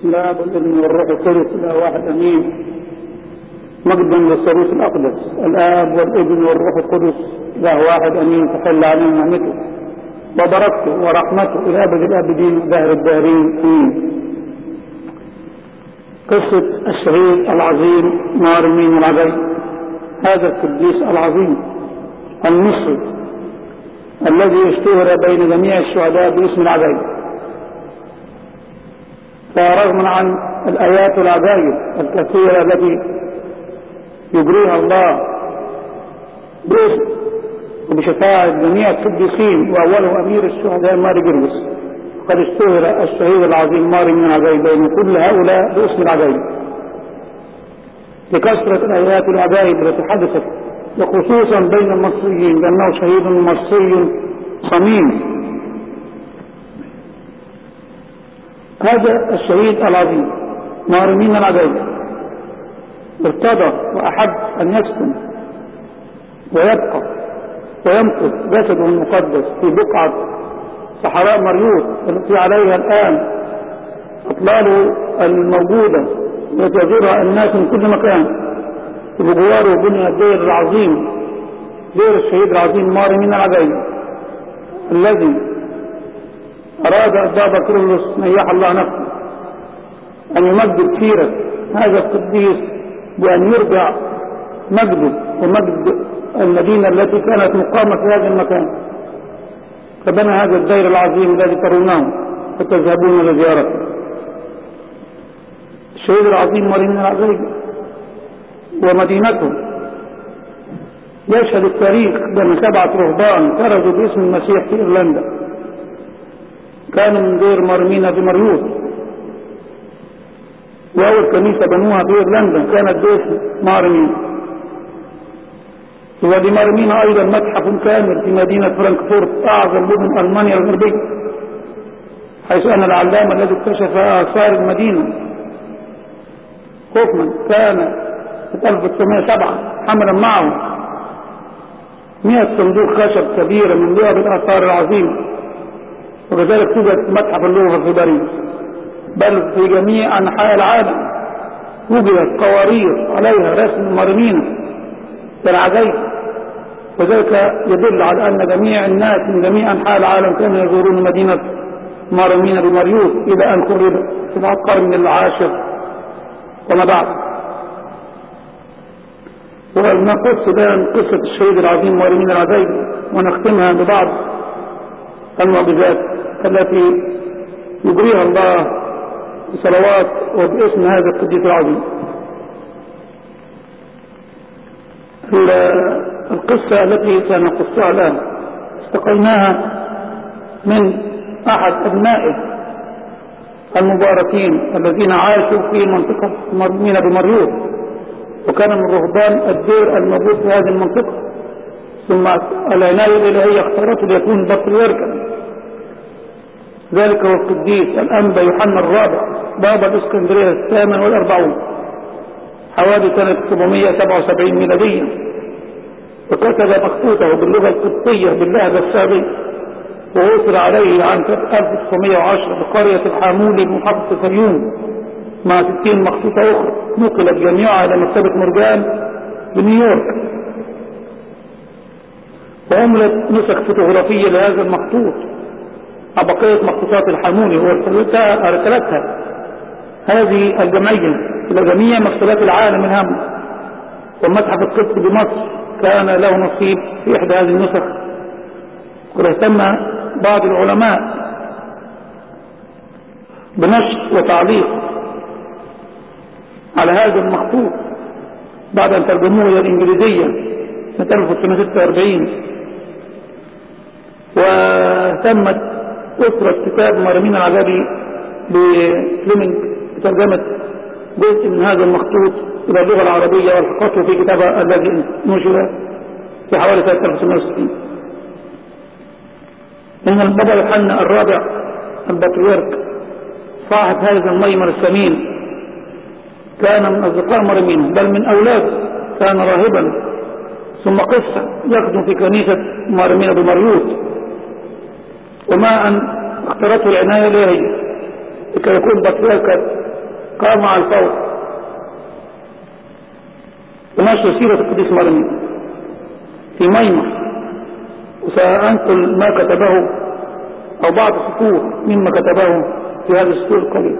بسم الله والابن والروح القدس لا واحد امين مجدا للثالوث الاقدس الاب والابن والروح القدس لا واحد امين تحل علينا نعمته وبركته ورحمته الى ابد الابدين دهر الداهرين امين قصة الشهيد العظيم نار مين العبيد هذا القديس العظيم المصري الذي اشتهر بين جميع الشهداء باسم العبيد فرغم عن الآيات العجائب الكثيرة التي يجريها الله باسم وبشفاعة جميع القديسين وأوله أمير الشهداء ماري جرجس قد اشتهر الشهيد العظيم ماري من العجائب بين كل هؤلاء باسم العجائب لكثرة الآيات العجائب التي حدثت وخصوصا بين المصريين لأنه شهيد مصري صميم هذا الشهيد العظيم نارمين العجائب ارتضى وأحب أن يسكن ويبقى ويمكث جسده المقدس في بقعة صحراء مريوط التي عليها الآن أطلاله الموجودة التي يزورها الناس من كل مكان وبجواره بني الدير العظيم دير الشهيد العظيم مارمين العجائب الذي أراد البابا كرولوس نيح الله نفسه أن يمجد سيرة هذا القديس بأن يرجع مجده ومجد المدينة التي كانت مقامة في هذا المكان فبنى هذا الدير العظيم الذي ترونه فتذهبون لزيارته الشهيد العظيم مارين العزيز ومدينته يشهد التاريخ بأن سبعة رهبان خرجوا باسم المسيح في إيرلندا كانوا من دير مرمينا بمريوط وأول كنيسة بنوها في إيرلندا كانت باسم مارمين وفي مارمينا أيضا متحف كامل في مدينة فرانكفورت أعظم مدن ألمانيا الغربية حيث أن العلامة الذي اكتشف آثار المدينة هوفمان كان في 1907 حملا معه 100 صندوق خشب كبيرة من لعب الآثار العظيمة وكذلك توجد متحف اللوفر في باريس بل في جميع أنحاء العالم وجدت قوارير عليها رسم مرمينة بالعجائب وذلك يدل على أن جميع الناس من جميع أنحاء العالم كانوا يزورون مدينة مارمين بمريوط إلى أن خربت في القرن العاشر وما بعد ونقص الآن قصة الشهيد العظيم مارمين العجائب ونختمها ببعض المعجزات التي يجريها الله بصلوات وباسم هذا القديس العظيم القصة التي سنقصها الآن استقيناها من أحد أبنائه المباركين الذين عاشوا في منطقة مرمينة بمريوط وكان من رهبان الدير الموجود في هذه المنطقة ثم العناية الإلهية اختارته ليكون بطريركا ذلك هو القديس الأنبا يوحنا الرابع بابا الإسكندرية الثامن والأربعون حوالي سنة 777 ميلاديا وكتب مخطوطه باللغة القبطية باللهجة السابية وأسر عليه عام 1910 بقرية الحامولي بمحافظة الفيوم مع 60 مخطوطة أخرى نقلت جميعها إلى مكتبة مرجان بنيويورك وعملت نسخ فوتوغرافية لهذا المخطوط مع بقية مخطوطات الحامولي وارسلتها هذه الجمعية إلى جميع مكتبات العالم الهم والمتحف القبطي بمصر كان له نصيب في إحدى هذه النسخ واهتم بعض العلماء بنشر وتعليق على هذا المخطوط بعد أن ترجموه إلى الإنجليزية سنة 1946 واهتمت أسرة كتاب مرمين العجبي بفليمنج بترجمة جزء من هذا المخطوط إلى اللغة العربية والحقته في كتابه الذي نشر في حوالي سنة 1960 إن البابا يوحنا الرابع البطريرك صاحب هذا الميمر الثمين كان من أصدقاء مرمين بل من أولاده كان راهبا ثم قصة يخدم في كنيسة مرمين بمريوط وما أن اختارته العناية الإلهية لكي يكون بطريركا قام على الفور ونشر سيرة القديس مرمي في ميمة وسأنقل ما كتبه أو بعض سطور مما كتبه في هذا السطور القليل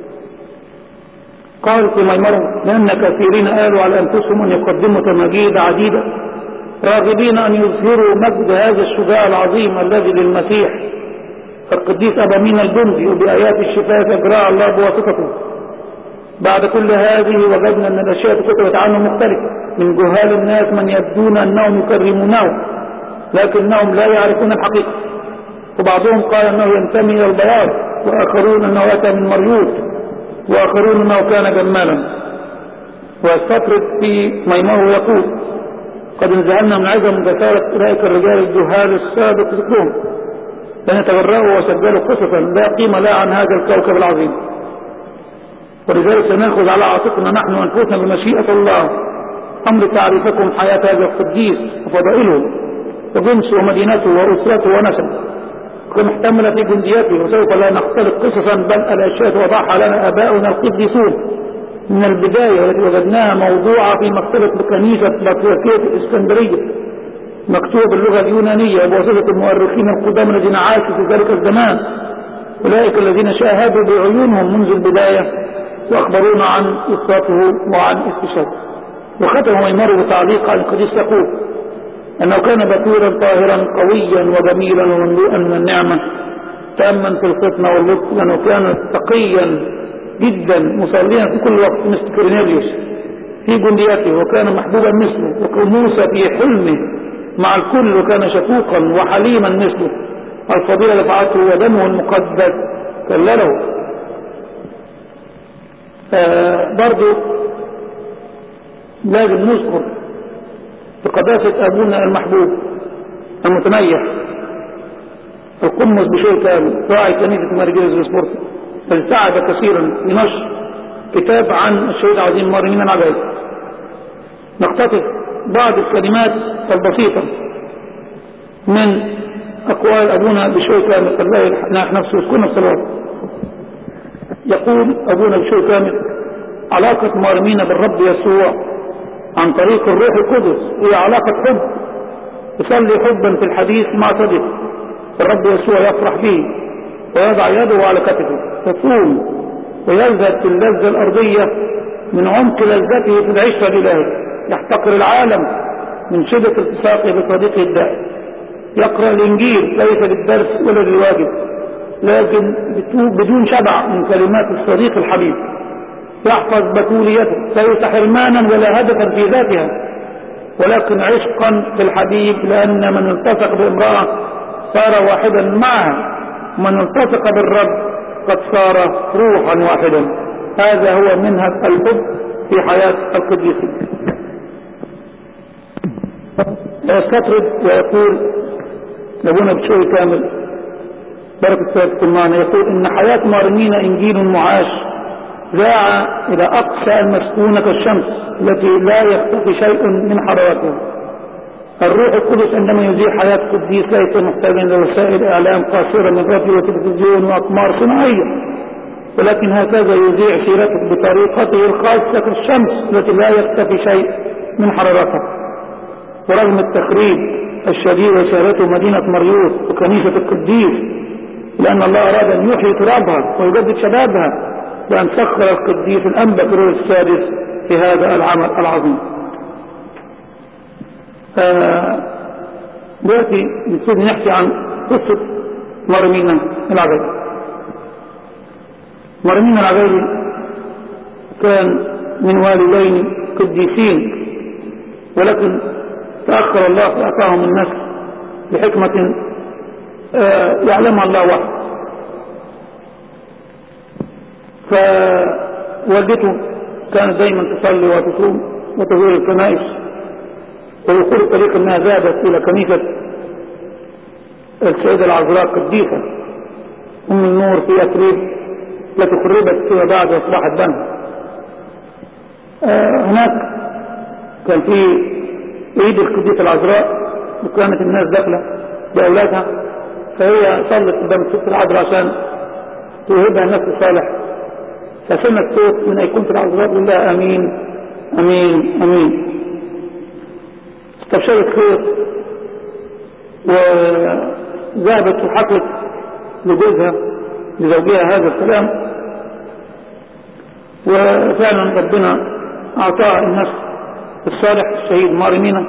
قال في ميمرة لأن كثيرين قالوا على أنفسهم أن يقدموا تماجيد عديدة راغبين أن يظهروا مجد هذا الشجاع العظيم الذي للمسيح القديس أبامين الجندي وبآيات الشفاء أجراء الله بواسطته بعد كل هذه وجدنا أن الأشياء كتبت عنه مختلفة من جهال الناس من يبدون أنهم يكرمونه لكنهم لا يعرفون الحقيقة وبعضهم قال أنه ينتمي إلى البياض وآخرون أنه أتى من مريوط وآخرون أنه كان جمالا ويستطرد في ميمه يقول قد انزعلنا من عظم جسارة أولئك الرجال الجهال السابق ذكرهم لأن تبرأوا وسجلوا قصصا لا قيمة لا عن هذا الكوكب العظيم ولذلك سنأخذ على عاتقنا نحن أنفسنا بمشيئة الله أمر تعريفكم حياة هذا القديس وفضائله وجنسه ومدينته وأسرته ونسبه كمحتملة في جندياته وسوف لا نختلق قصصا بل الأشياء وضعها لنا أباؤنا القديسون من البداية والتي وجدناها موضوعة في مكتبة كنيسة بطريركية الإسكندرية مكتوبة باللغة اليونانية بواسطة المؤرخين القدام الذين عاشوا في ذلك الزمان أولئك الذين شاهدوا بعيونهم منذ البداية وأخبرونا عن قصته وعن استشهاده وختم ميمر بتعليق عن القديس يقول أنه كان بكورا طاهرا قويا وجميلا ومملوءا من النعمة تاما في الفطنة واللطف لأنه كان تقيا جدا مصليا في كل وقت مثل كورنيليوس في جنديته وكان محبوبا مثله وكموسى في حلمه مع الكل وكان شفوقا وحليما مثله الفضيلة دفعته ودمه المقدس كلله آه برضو لازم نذكر بقداسة أبونا المحبوب المتنيح القمص بشيء كامل راعي كنيسة مارجيز السبورت الذي ساعد كثيرا في نشر كتاب عن الشهيد العظيم مارمين العجائب نقتطف بعض الكلمات البسيطة من أقوال أبونا بشوي كامل الله يلحق نفسه وسكن الصلاة يقول أبونا بشوي كامل علاقة مارمين بالرب يسوع عن طريق الروح القدس هي علاقة حب يصلي حبا في الحديث مع صديق الرب يسوع يفرح به ويضع يده على كتفه تصوم ويلذذ في اللذة الأرضية من عمق لذته في العشرة الإلهية يحتقر العالم من شدة التصاقه بصديقه الدائم يقرأ الإنجيل ليس للدرس ولا للواجب لكن بدون شبع من كلمات الصديق الحبيب يحفظ بتوليته ليس حرمانا ولا هدفا في ذاتها ولكن عشقا في الحبيب لأن من التصق بامرأة صار واحدا معها من التصق بالرب قد صار روحا واحدا هذا هو منهج الحب في حياة القديسين يستطرد ويقول لابونا بشوي كامل بركة سيادة المعنى يقول إن حياة مارمين إنجيل معاش ذاع إلى أقصى المسكونة كالشمس التي لا يختفي شيء من حرارته الروح القدس عندما يذيع حياة قديس ليس محتاجا لوسائل إعلام قاصرة من راديو وتلفزيون وأقمار صناعية ولكن هكذا يذيع سيرته بطريقته الخاصة كالشمس التي لا يختفي شيء من حرارتها ورغم التخريب الشديد وشارته مدينة مريوط وكنيسة القديس لأن الله أراد أن يحيي ترابها ويجدد شبابها بأن سخر القديس الأنبا كرول السادس في هذا العمل العظيم دلوقتي نبتدي نحكي عن قصة مرمينا العبيدي مرمينا العبيدي كان من والدين قديسين ولكن تأخر الله فأعطاهم النسل بحكمة يعلمها الله وحده فوالدته كانت دايما تصلي وتصوم وتزور الكنائس ويقول الطريق انها ذهبت الى كنيسة السيدة العذراء القديسة ام النور في اتريب التي خربت فيما بعد واصبحت بنها آه هناك كان في عيد القديسة العذراء وكانت الناس داخلة بأولادها فهي صلت قدام الست العذراء عشان توهبها النفس الصالح فسمع الصوت من أيقونة العذراء يقول لها أمين أمين أمين استبشرت خير وذهبت وحكت لجوزها لزوجها هذا الكلام وفعلا ربنا أعطاها النفس الصالح الشهيد ماري مينا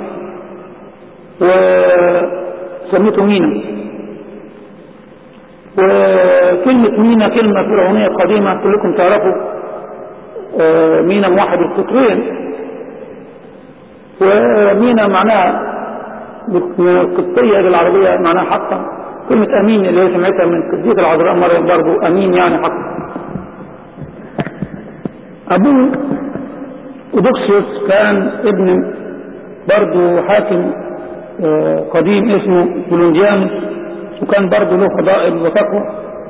وسميته مينا وكلمة مينا كلمة فرعونية قديمة كلكم تعرفوا مينا موحد القطرين ومينا معناها من القبطية بالعربية معناها حقا كلمة أمين اللي هي سمعتها من قدية العذراء مريم برضو أمين يعني حقا أبوه أودوكسيوس كان ابن برضو حاكم قديم اسمه بولونجيانوس وكان برضو له فضائل وتقوى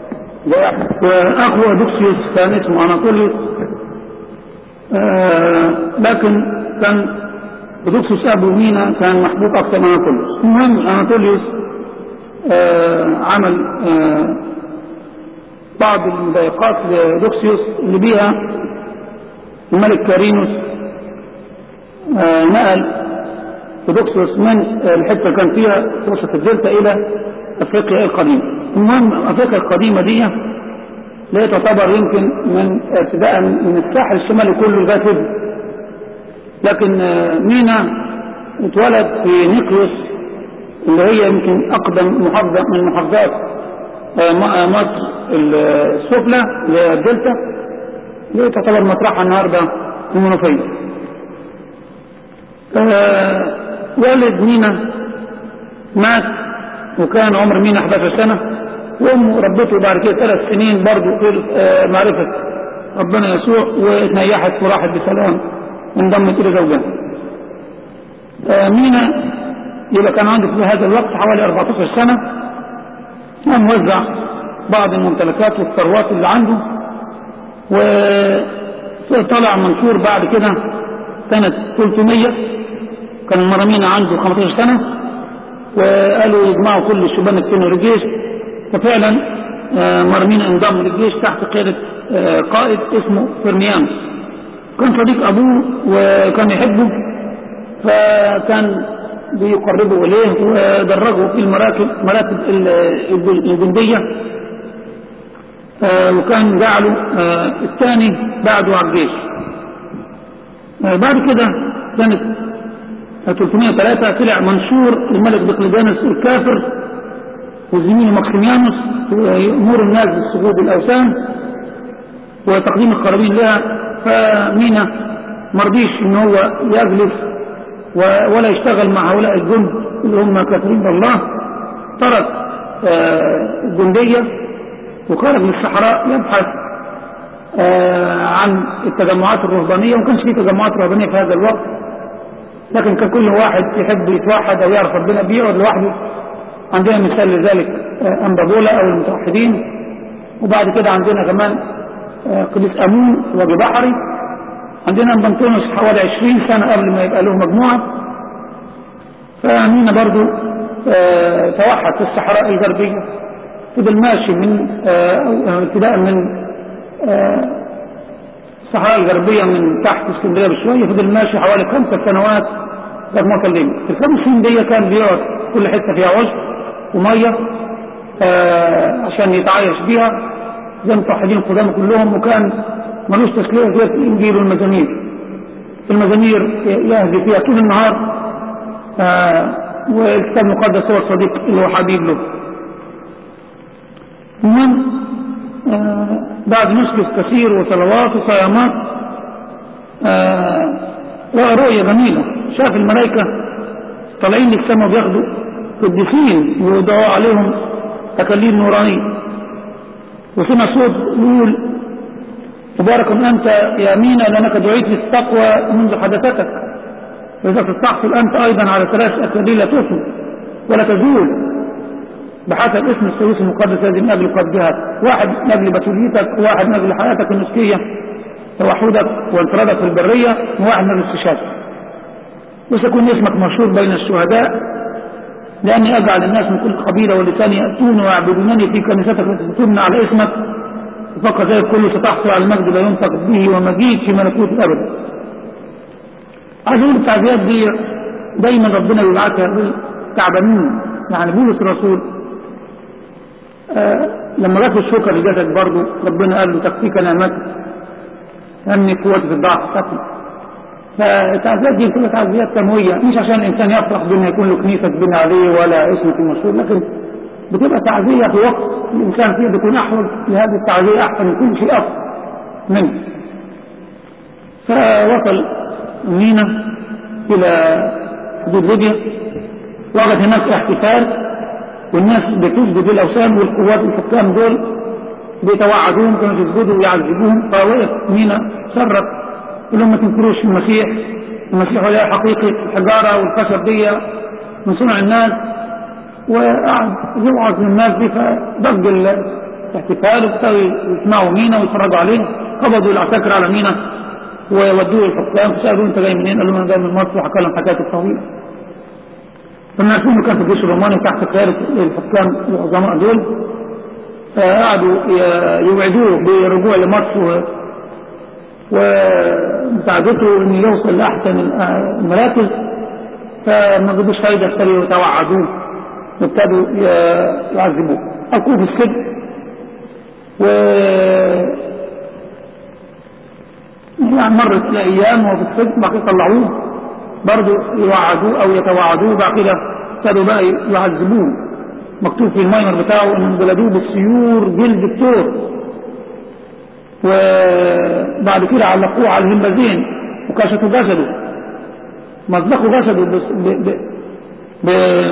وأخوه أودوكسيوس كان اسمه أناطوليوس لكن كان أودوكسيوس أبو مينا كان محبوب أكثر من أناطوليوس المهم أناطوليوس عمل بعض المضايقات لأودوكسيوس اللي بيها الملك كارينوس نقل أودوكسيوس من الحتة اللي كان فيها وسط الدلتا إلى أفريقيا القديمة المهم أفريقيا القديمة دي لا تعتبر يمكن من ابتداء من الساحل الشمالي كله لغاية هنا لكن مينا اتولد في نيقيوس اللي هي يمكن أقدم محافظة من محافظات مصر السفلى اللي هي الدلتا اللي تعتبر مطرحها النهاردة المنوفية والد مينا مات وكان عمر مينا 11 سنة وامه ربته بعد كده ثلاث سنين برضه في معرفة ربنا يسوع واتنيحت وراحت بسلام انضمت الى زوجها مينا يبقى كان عنده في هذا الوقت حوالي 14 سنة كان موزع بعض الممتلكات والثروات اللي عنده وطلع منشور بعد كده سنة 300 كان المرامين عنده 15 سنة وقالوا يجمعوا كل الشبان التاني للجيش ففعلا مرمين انضم للجيش تحت قيادة قائد اسمه فرميانوس كان صديق ابوه وكان يحبه فكان بيقربه اليه ودرجه في المراكب مراتب الجندية وكان جعله الثاني بعده على الجيش بعد كده سنة 303 طلع منشور الملك دقلدانوس الكافر وزميله ماكسيميانوس ويأمر الناس بالسجود الأوثان وتقديم القرابين لها فمينا مرضيش ان هو يجلس ولا يشتغل مع هؤلاء الجند اللي هم كافرين بالله ترك الجندية وخرج للصحراء يبحث عن التجمعات الرهبانية وما كانش في تجمعات رهبانية في هذا الوقت لكن كان كل واحد يحب يتوحد او يعرف ربنا بيقعد لوحده عندنا مثال لذلك أنبابولا او المتوحدين وبعد كده عندنا كمان قديس امون وابي بحري عندنا بنطونس حوالي 20 سنة قبل ما يبقى له مجموعة فمينا برضو توحد في الصحراء الغربية فضل ماشي من ابتداء من الصحراء الغربية من تحت اسكندرية بشوية فضل ماشي حوالي خمسة سنوات لغاية ما كلمه في الخمس سنين دي كان بيقعد كل حتة فيها عشب ومية عشان يتعايش بيها زي المتوحدين القدامى كلهم وكان ملوش تسلية غير في الإنجيل والمزامير المزامير يهدي فيها طول النهار والكتاب المقدس هو الصديق اللي هو حبيب له المهم بعد نسك كثير وصلوات وصيامات رأى رؤية جميلة شاف الملائكة طالعين للسماء بياخدوا قديسين ويدعوا عليهم تكاليل نورانية وسمع صوت يقول مبارك أنت يا مينا لأنك دعيت للتقوى منذ حدثتك وإذا تستحصل أنت أيضا على ثلاث أكاليل لا تفنى ولا تزول بحسب اسم الثالوث المقدس الذي من أجل قد جهت واحد من أجل بتوليتك وواحد من أجل حياتك النسكية توحدك وانفرادك في البرية وواحد من أجل استشهادك وسيكون اسمك مشهور بين الشهداء لأني أجعل الناس من كل قبيلة ولسان يأتون ويعبدونني في كنيستك التي تبنى على اسمك فقط ذلك كله ستحصل على المجد لا ينطق به ومجيد في ملكوت الأبد عايز اقول التعزيات دي دايما ربنا بيبعتها تعبانين يعني بولس الرسول آه لما جات الشوكة لجسد برضه ربنا قال له تكفيك نعمتك أني قوتي في الضعف تكفي فالتعزيات دي كلها تعزيات تموية مش عشان الإنسان يفرح بأنه يكون له كنيسة تبني عليه ولا اسمه المشهور لكن بتبقى تعزية في وقت الإنسان فيه بيكون أحوج لهذه التعزية أحسن من كل شيء أفضل منه فوصل مينا إلى حدود ليبيا وجد هناك احتفال والناس بتسجد للأوثان والقوات الحكام دول بيتوعدوهم كانوا يسجدوا ويعذبوهم فوقف مينا صرف قال لهم ما تنكروش المسيح المسيح هو حقيقي الحجارة والخشب دي من صنع الناس وقعد يوعظ للناس دي فضج الاحتفال وابتدوا يسمعوا مينا ويتفرجوا عليه قبضوا العساكر على مينا وودوه الحكام فسألوه انت جاي منين؟ قال لهم انا جاي من مصر وحكى لهم حكايه الطويله. فالناس انه كان في الجيش الروماني تحت قياده الحكام العظماء دول فقعدوا يوعدوه بالرجوع لمصر ومساعدته انه يوصل لاحسن المراكز فما جابوش فايده ابتدوا يتوعدوه وابتدوا يعذبوه ألقوه في السجن و يعني مرت الأيام وفي السجن بعد كده طلعوه برضه يوعدوه أو يتوعدوه بعد كده ابتدوا بقى يعذبوه مكتوب في الماينر بتاعه انهم جلدوه بالسيور جلد الثور وبعد كده علقوه على الهمبازين وكشفوا جسده مزقوا جسده بس ب... ب... ب...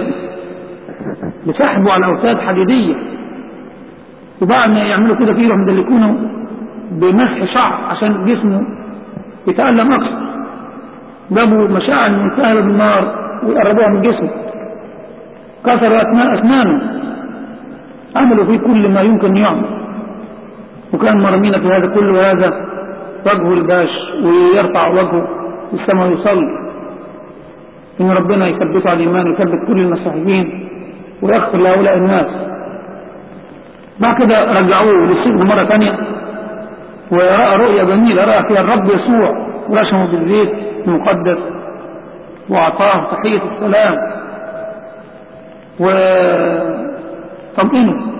بسحبوا على أوتاد حديدية وبعد ما يعملوا كده فيه يروحوا مدلكونه بمسح شعر عشان جسمه يتألم أكثر جابوا مشاعر منتهية بالنار ويقربوها من جسمه كسروا أسنانه عملوا فيه كل ما يمكن يعمل وكان مرمين في هذا كله وهذا وجهه الباش ويرفع وجهه في السماء ويصلي إن ربنا يثبته على الإيمان ويثبت كل المسيحيين ويغفر لهؤلاء الناس بعد كده رجعوه للسجن مرة ثانية ورأى رؤيا جميلة رأى فيها الرب يسوع ورشمه بالزيت المقدس وأعطاه تحية السلام وطمئنه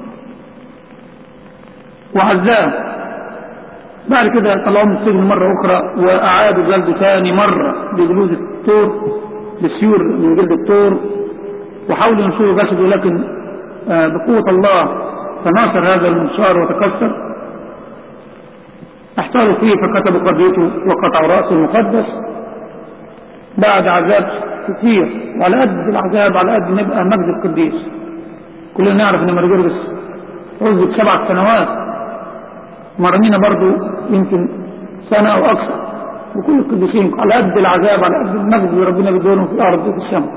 وعزاه بعد كده طلعوه من السجن مرة أخرى وأعادوا جلده ثاني مرة بجلود الثور بالسيور من جلد الثور وحاولوا ينشروا جسده لكن بقوة الله تناصر هذا المنشار وتكسر احتاروا فيه فكتبوا قضيته وقطعوا رأسه المقدس بعد عذاب كثير وعلى قد العذاب على قد نبقى مجد القديس كلنا نعرف ان مرجرجس عذب سبع سنوات مرمينا برضو يمكن سنة او اكثر وكل القديسين على قد العذاب على قد المجد اللي ربنا بيدولهم في الارض وفي السماء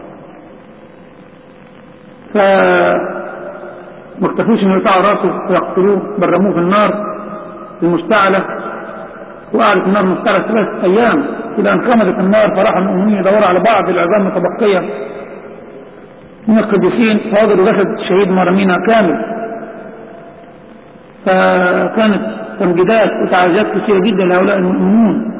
ف ما اكتفوش انه يقطعوا راسه ويقتلوه برموه في النار المشتعلة وقعدت النار مشتعلة ثلاث ايام الى ان كملت النار فراح المؤمنين يدوروا على بعض العظام المتبقية من القديسين فوجدوا جسد الشهيد مرمينا كامل فكانت تمجيدات وتعازيات كثيرة جدا لهؤلاء المؤمنون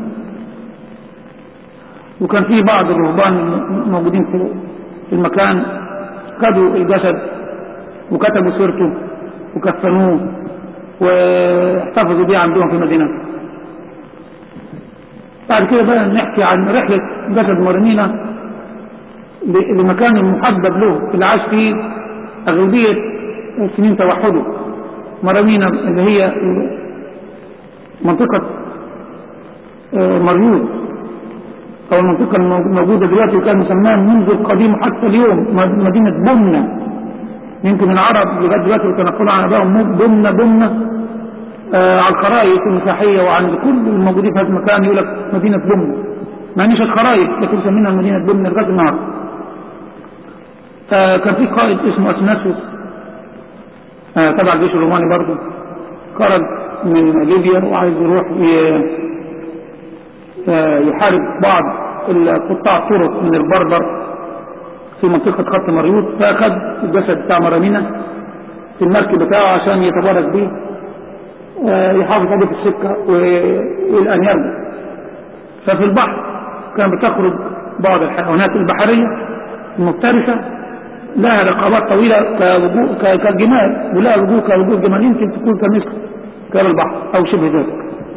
وكان في بعض الرهبان موجودين في المكان خدوا الجسد وكتبوا سيرته وكفنوه واحتفظوا بيه عندهم في مدينته بعد كده بقى نحكي عن رحلة جسد مرمينا لمكان المحبب له اللي عاش فيه أغلبية سنين توحده مرمينا اللي هي منطقة مريوط أو المنطقة الموجودة دلوقتي وكان مسماها منذ القديم حتى اليوم مدينة بمنة يمكن العرب لغاية دلوقتي يتنقلوا عن أبائهم بمنة بمنة آه على الخرائط المسيحية وعند كل الموجودين في هذا المكان يقول لك مدينة بمنة ما نيش الخرائط لكن سمينها مدينة بمنة لغاية النهارده فكان في قائد اسمه أثناسوس آه تبع الجيش الروماني برضه خرج من ليبيا وعايز يروح يحارب بعض قطاع الطرق من البربر في منطقة خط مريوط فأخذ الجسد بتاع مرامينا في المركب بتاعه عشان يتبارك بيه آه، يحافظ عليه في السكة وإلى أن يرجع ففي البحر كان بتخرج بعض الحيوانات البحرية المفترسة لها رقابات طويلة كوجوه- ك- كالجمال ولها وجوه كوجوه الجمال يمكن تكون كمثل كان البحر أو شبه ذلك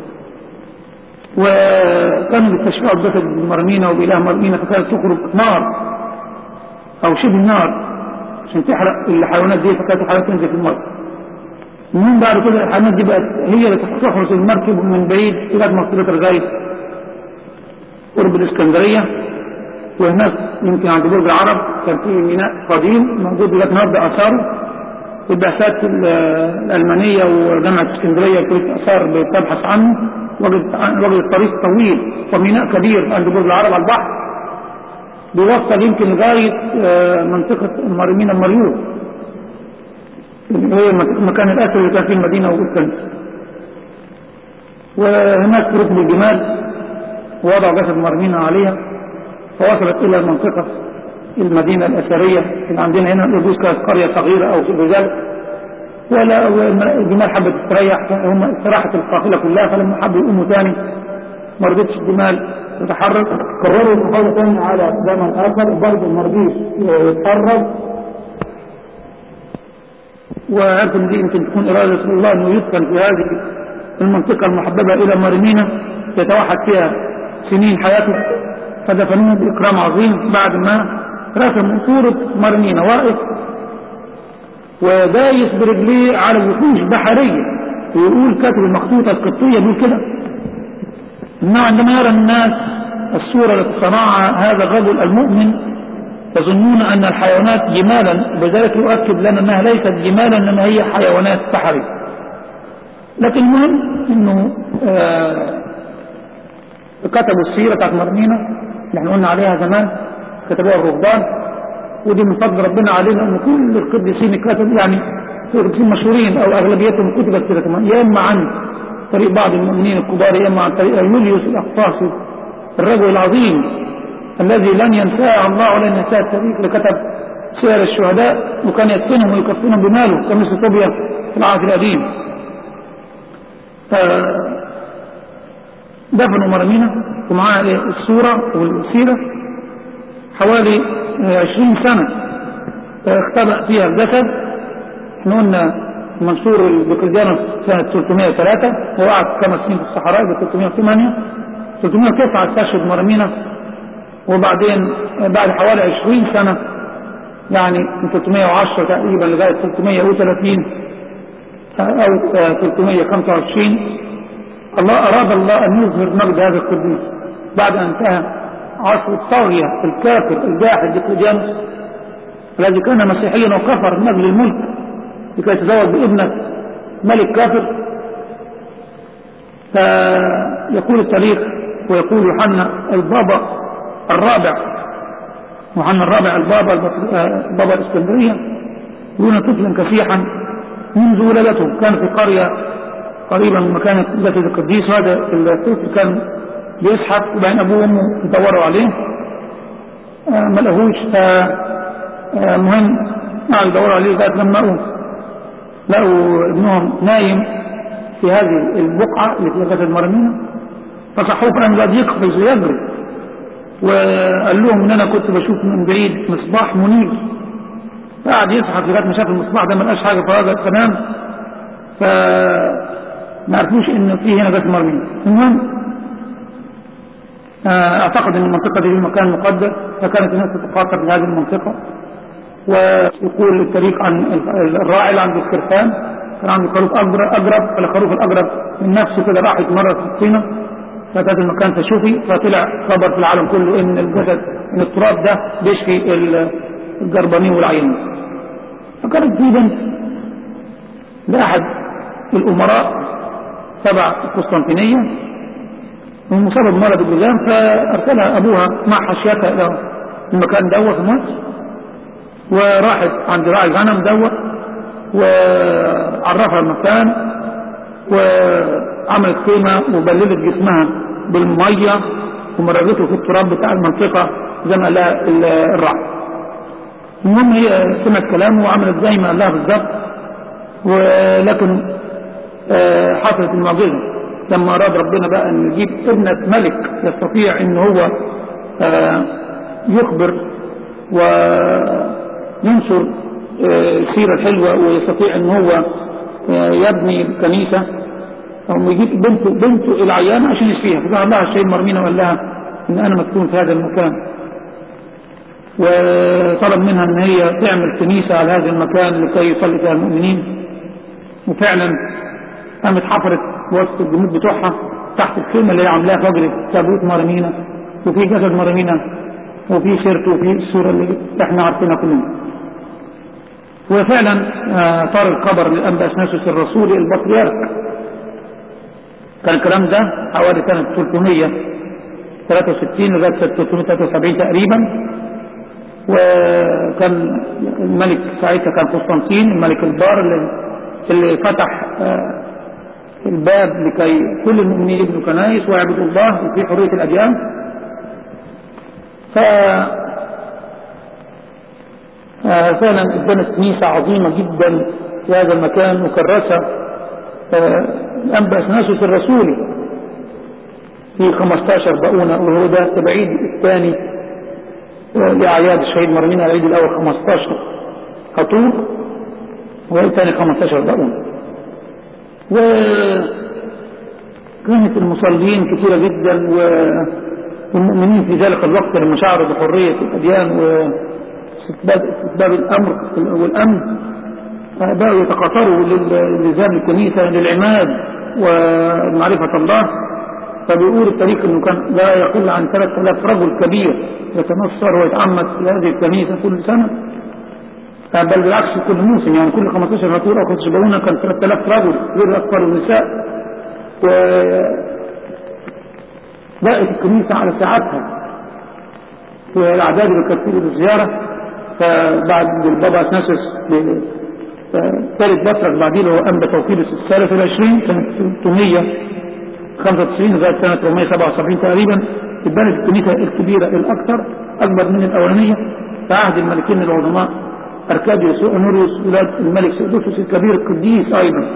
وكانوا بيستشفعوا بجسد مرمينا وبإله مرمينا فكانت تخرج نار أو شبه نار عشان تحرق الحيوانات دي فكانت الحيوانات تنزل في المركب المهم بعد كده الحيوانات دي بقت هي اللي تحرس المركب من بعيد لغايه منطقه الغايب قرب الاسكندريه وهناك يمكن عند برج العرب كان في ميناء قديم موجود لغايه النهارده اثاره البعثات ال- الألمانية وجامعة اسكندرية كلية آثار بتبحث عنه وجدت عن- وجدت طريق طويل وميناء كبير عند برج العرب على البحر بيوصل يمكن لغاية آه، منطقة مرمينا المريوط اللي هي المك- مكان الأسر اللي كان فيه المدينة والكنز وهناك ركب الجمال ووضع جسد مرمينا عليها فوصلت إلى المنطقة المدينة الأثرية اللي عندنا هنا الأردوس كانت قرية صغيرة أو شبه ذلك ولا الجمال حبت تستريح هم استراحت القافلة كلها فلما حبوا يقوموا تاني ما رضتش الجمال تتحرك قرروا يتحولوا تاني على زمن آخر وبرضه ما رضيش يتحرك وعرفوا ان دي يمكن تكون إرادة رسول الله أنه يدفن في هذه المنطقة المحببة إلى مريمينا يتوحد فيها سنين حياته فدفنوه بإكرام عظيم بعد ما رسموا صورة مرمينا واقف ودايس برجليه على وحوش بحرية ويقول كاتب المخطوطة القبطية بيقول كده إنه عندما يرى الناس الصورة التي صنعها هذا الرجل المؤمن يظنون أن الحيوانات جمالا وذلك يؤكد لنا أنها ليست جمالا إنما هي حيوانات بحرية لكن المهم أنه آه كتبوا السيرة بتاعت مرمينا اللي احنا قلنا عليها زمان كتبوها الرهبان ودي من فضل ربنا علينا ان كل القديسين كتب يعني القديسين مشهورين او اغلبيتهم كتبت كده كمان يا اما عن طريق بعض المؤمنين الكبار يا اما عن طريق يوليوس الاقفاصي الرجل العظيم الذي لن ينساه الله ولن ينساه التاريخ اللي كتب سير الشهداء وكان يدفنهم ويكفنهم بماله كمثل طوبيا في العهد القديم دفنوا مرمينا ومعاه الصورة والسيرة حوالي عشرين سنة اختبأ فيها الجسد احنا قلنا منصور البكرديانوس سنة 303 وقعد خمس سنين في الصحراء ب 308 309 استشهد مرمينا وبعدين بعد حوالي 20 سنة يعني من 310 تقريبا لغاية 330 أو 325 الله أراد الله أن يظهر مجد هذا القديس بعد أن انتهى عصر الطاغية الكافر الجاحد ديقلديانوس الذي كان مسيحيا وكفر من أجل الملك لكي يتزوج بابنة ملك كافر فيقول التاريخ ويقول يوحنا البابا الرابع يوحنا الرابع البابا البابا الاسكندرية دون طفلا كفيحا منذ ولادته كان في قرية قريبا من مكان جسد القديس هذا الطفل كان بيزحف وبعدين ابوه وامه يدوروا عليه آه ما لقوش فمهم قعدوا يدوروا عليه لغايه لما لقوا لقوا ابنهم نايم في هذه البقعه اللي فيها جسد مرمينا فصحوه فقام قاعد يقفز ويجري وقال لهم ان انا كنت بشوف من بعيد مصباح منير فقعد يزحف لغايه ما شاف المصباح ده ما لقاش حاجه فراجع تمام ف ما عرفوش ان في هنا جسد مرمينا المهم اعتقد ان المنطقة دي مكان مقدس فكانت الناس تتقاطر في هذه المنطقة ويقول التاريخ عن الراعي اللي عنده الخرفان كان عنده خروف اجرب فالخروف الاجرب من نفسه كده راح يتمرد في الطينة فكانت المكان تشوفي فطلع خبر في العالم كله ان الجسد ان التراب ده بيشفي الجربانين والعيانين فكانت دي بنت لاحد الامراء تبع القسطنطينية ومصابة بمرض الجذام فأرسلها أبوها مع حشيتها إلى المكان دوت في مصر وراحت عند راعي الغنم دوت وعرفها المكان وعملت خيمة وبللت جسمها بالمية ومرغته في التراب بتاع المنطقة زي ما قال لها الراعي المهم هي سمعت كلامه وعملت زي ما قال لها بالظبط ولكن آه، حصلت المعجزة لما أراد ربنا بقى أن يجيب ابنة ملك يستطيع أن هو آه، يخبر وينشر آه، السيرة الحلوة ويستطيع أن هو آه، يبني كنيسة أو يجيب بنته بنته العيانة عشان يشفيها فقال لها الشيء مرمينا وقال لها إن أنا مسكون في هذا المكان وطلب منها ان هي تعمل كنيسة على هذا المكان لكي يصلي فيها المؤمنين وفعلا قامت حفرت وسط الجنود بتوعها تحت الخيمة اللي هي عاملاها فجر تابوت مرمينا وفي جسد مرمينا وفي سيرته وفي الصورة اللي احنا عارفينها كلنا وفعلا آه، طار الخبر للأنبا أثناسوس الرسولي البطريرك كان الكلام ده حوالي سنة 363 لغاية 373 تقريبا وكان الملك ساعتها كان قسطنطين الملك البار اللي, اللي فتح آه، الباب لكي كل المؤمنين يبنوا كنائس ويعبدوا الله وفي حرية الأديان ف آه، فعلا اتبنت كنيسة عظيمة جدا في هذا المكان مكرسة آه، الأنبا أثناسوس الرسولي في 15 بقونة وهو ده التبعيد الثاني لأعياد الشهيد مرمين العيد الأول 15 خطوب والثاني 15 بقون وكانت المصلين كثيرة جدا والمؤمنين في ذلك الوقت لما شعروا بحرية الأديان واستتباب الأمر والأمن بقوا يتقاطروا للزام الكنيسة للعماد ومعرفة الله فبيقول التاريخ انه كان لا يقل عن 3000 رجل كبير يتنصر ويتعمد في هذه الكنيسة كل سنة بل بالعكس كل موسم يعني كل 15 فاتورة او 15 بقونا كان 3000 رجل غير الأطفال والنساء و بقت الكنيسة على ساعتها والأعداد اللي كانت تيجي للزيارة فبعد البابا أثناسس ثالث بطرك بعدين هو أنبا توكيلس الثالث والعشرين كانت 395 لغاية سنة 477 تقريبا اتبنت الكنيسة الكبيرة الأكثر أكبر من الأولانية في عهد الملكين العظماء أركاديوس وأنوريوس ولاد الملك سيدوسوس الكبير القديس أيضا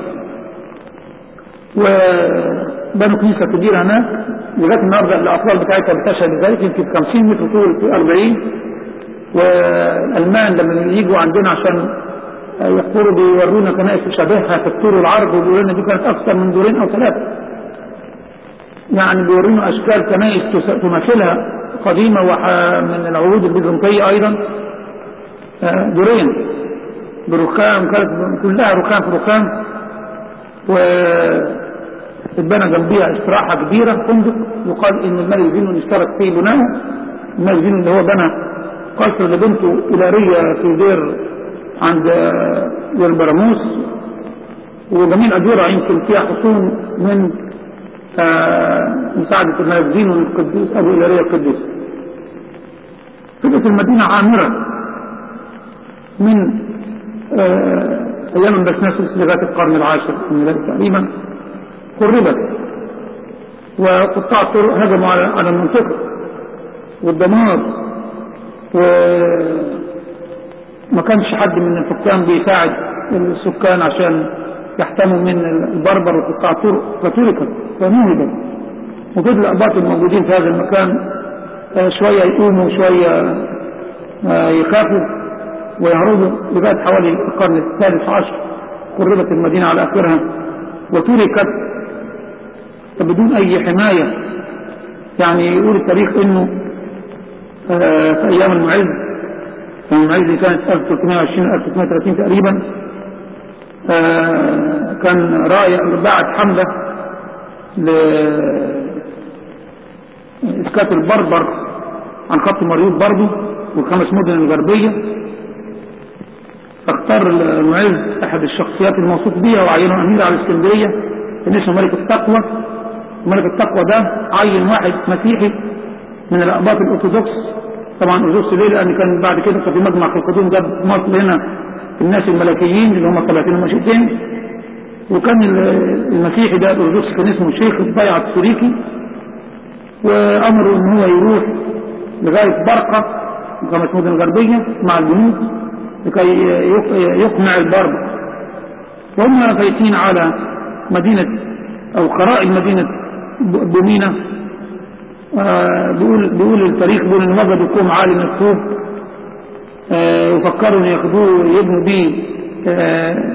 وبنوا كنيسة كبيرة هناك لغاية النهاردة الأطوال بتاعتها بتشهد ذلك يمكن 50 متر طول في 40 والألمان لما يجوا عندنا عشان يحفروا بيورونا كنائس تشابهها في الطول والعرض وبيقولوا لنا دي كانت أكثر من دورين أو ثلاثة يعني بيورينا أشكال كنائس تمثلها قديمة من العهود البيزنطية أيضا دورين برخام كانت كلها رخام في رخام واتبنى جنبيها استراحة كبيرة فندق يقال ان الملك زينون اشترك فيه بناءه الملك زينون اللي هو بنى قصر لبنته إلارية في دير عند دير براموس وجميع الأديرة يمكن فيها حصون من مساعدة الملك زينون القديس أبو إلارية القديس فكرة المدينة عامرة من أيام بسناسوس لغاية القرن العاشر من ذلك تقريبا قربت وقطاع الطرق هجموا على المنطقة والدمار وما كانش حد من الحكام بيساعد السكان عشان يحتموا من البربر وقطاع الطرق فتركت ونهبت وفضل الأباط الموجودين في هذا المكان شوية يقوموا وشوية يخافوا ويهربوا لغاية حوالي القرن الثالث عشر قربت المدينة على آخرها وتركت بدون أي حماية يعني يقول التاريخ إنه آه في أيام المعز المعز اللي كانت 1320 1330 تقريبا آه كان راية بعت حملة لإسكات البربر عن خط مريوط برضه والخمس مدن الغربية فاختار المعز احد الشخصيات الموثوق بها وعينه امير على الاسكندريه كان اسمه ملك التقوى ملك التقوى ده عين واحد مسيحي من الاباط الارثوذكس طبعا ارثوذكس ليه لان كان بعد كده كان في مجمع في القدوم جاب مصر هنا الناس الملكيين اللي هم الطبيعتين المشيتين وكان المسيحي ده الارثوذكس كان اسمه شيخ الضيعة السوريكي وامره ان هو يروح لغايه برقه خمس مدن غربيه مع الجنود لكي يقنع البرد وهم فايتين على مدينة أو قرائل مدينة بومينا آه بيقول بيقول التاريخ بيقول إن وجدوا كوم عالي من الطوب آه يفكروا إن ياخدوه يبنوا بيه آه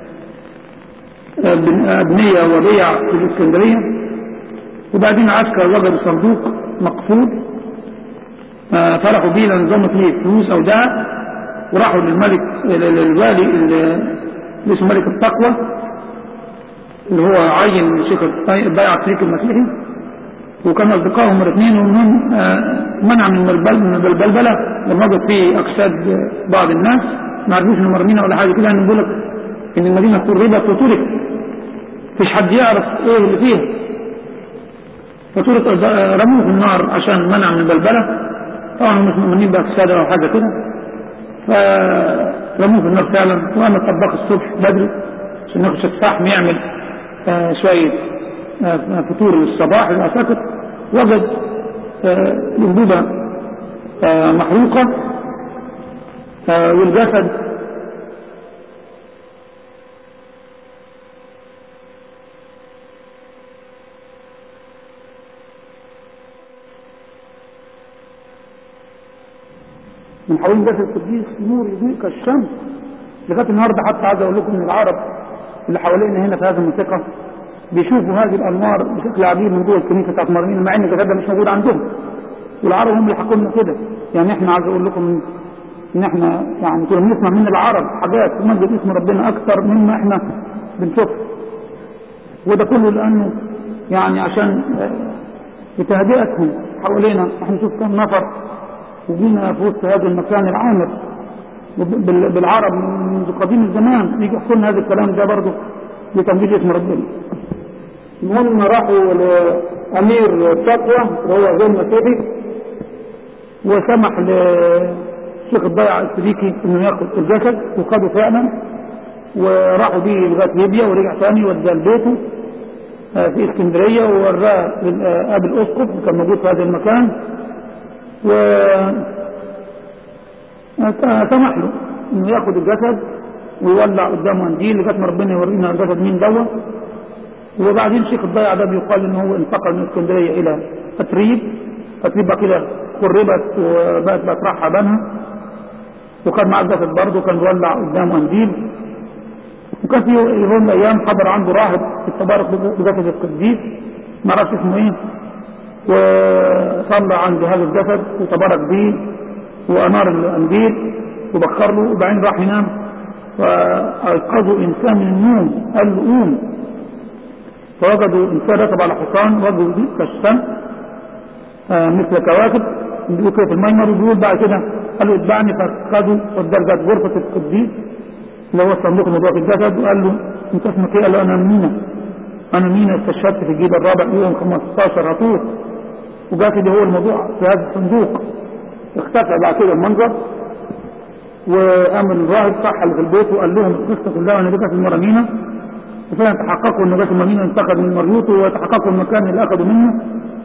أبنية وبيع في الإسكندرية وبعدين عسكر وجدوا صندوق مقصود فرحوا بيه لنظام فيه فلوس أو دهب وراحوا للملك للوالي اللي اسمه ملك التقوى اللي هو عين شيخ البيع الشريك المسيحي وكانوا أصدقائهم الاثنين ومنهم منع من البلبلة لما وجد فيه أجساد بعض الناس ما عرفوش انه مرمينا ولا حاجة كده يعني بيقول لك إن المدينة قربت وتركت مفيش حد يعرف إيه اللي فيها فطورة رموه في النار عشان منع من البلبلة طبعا مش مؤمنين بأجساد أو حاجة كده فرموه في النار فعلا وأنا طباخ الصبح بدري عشان ياخد فحم يعمل آه شوية آه فطور للصباح العساكر وجد آه الأنبوبة محروقة والجسد من حوالين جسد القديس نور يضيء كالشمس لغايه النهارده حتى عايز اقول لكم ان العرب اللي حوالينا هنا في هذه المنطقه بيشوفوا هذه الانوار بشكل عجيب من جوه الكنيسه بتاعت مرمين مع ان جسدها مش موجود عندهم والعرب هم اللي حكوا لنا كده يعني احنا عايز اقول لكم ان احنا يعني كنا بنسمع من العرب حاجات تمجد اسم ربنا اكثر مما احنا بنشوفها وده كله لانه يعني عشان بتهدئتهم حوالينا احنا نشوف كم نفر وجينا في وسط هذا المكان العامر بالعرب منذ قديم الزمان يجي يحكوا لنا هذا الكلام ده برضه لتمجيد اسم ربنا المهم راحوا لامير التقوى وهو غير مسيحي وسمح لشيخ الضيعة السليكي انه ياخد الجسد وخده فعلا وراحوا بيه لغايه ليبيا ورجع ثاني وداه لبيته في اسكندريه ووراه لاب الاسقف اللي كان موجود في هذا المكان و سمح له انه ياخد الجسد ويولع قدامه منديل لغايه ما ربنا يورينا الجسد مين دوت وبعدين شيخ الضيعة ده بيقال ان هو انتقل من اسكندريه الى اتريب اتريب بقى كده قربت وبقت بقت راحه بنها وكان معاه الجسد برضه كان بيولع قدامه منديل وكان في يوم من الايام حضر عنده راهب في التبارك بجسد القديس ما اعرفش اسمه ايه وصلى عند هذا الجسد وتبارك به وانار الانجيل وبخر له وبعدين راح ينام فايقظوا انسان من النوم قال له قوم فوجدوا انسان ركب على حصان وجهه دي كالشمس آه مثل كواكب بيقول كده في الميمر وبيقول بعد كده قال له اتبعني فخدوا ودرجت غرفه القديس اللي هو الصندوق الموضوع في الجسد وقال له انت اسمك ايه؟ قال له انا مينا انا مينا استشهدت في الجيل الرابع يوم 15 هطوط وجسدي هو الموضوع في هذا الصندوق اختفى بعد كده المنظر وقام الراهب صح اللي في البيت وقال لهم القصه كلها ان دي كانت المرامينا وفعلا تحققوا ان جسد المرامينا انتقل من مريوطه وتحققوا المكان اللي اخذوا منه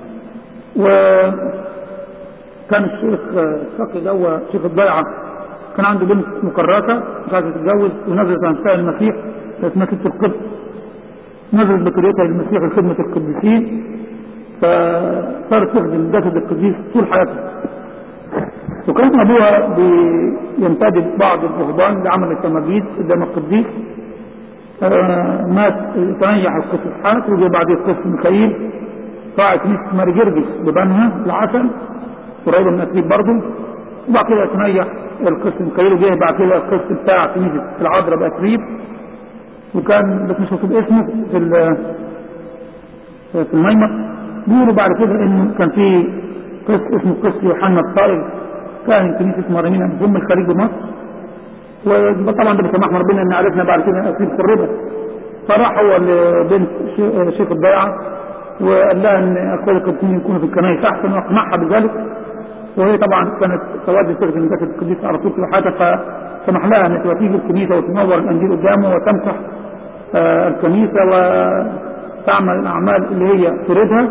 وكان الشيخ السقي ده شيخ الضيعه كان عنده بنت مكرسه مش عايزه تتجوز ونزلت عن سائل المسيح اسمها ست القدس نزلت بكريتها للمسيح لخدمه القديسين فصارت تخدم جسد القديس طول حياتها وكان ابوها بينتدب بعض الرهبان لعمل التماجيد قدام القديس آه مات تنيح القس اسحاق وجي بعد القس ميخائيل طاعت كنيسه ماري جرجس ببنها العسل قريبه من اتريب برضه وبعد كده تنيح القس ميخائيل وجه بعد كده القس بتاع كنيسه العذراء باتريب وكان بس مش مكتوب اسمه في في الميمر بيقولوا بعد كده ان كان في قس اسمه قس يوحنا الطائف كاهن كنيسه مريمين ضم الخليج بمصر وطبعا ده بسماح ربنا ان عرفنا بعد كده اسيب في الربا فراح هو لبنت شيخ الضيعه وقال لها ان اخواتي القديسين يكونوا في الكنائس احسن واقنعها بذلك وهي طبعا كانت سواد تخدم جسد القديس على طول في حياتها فسمح لها ان تيجي الكنيسه وتنور الانجيل قدامه وتمسح آه الكنيسه وتعمل الاعمال اللي هي تريدها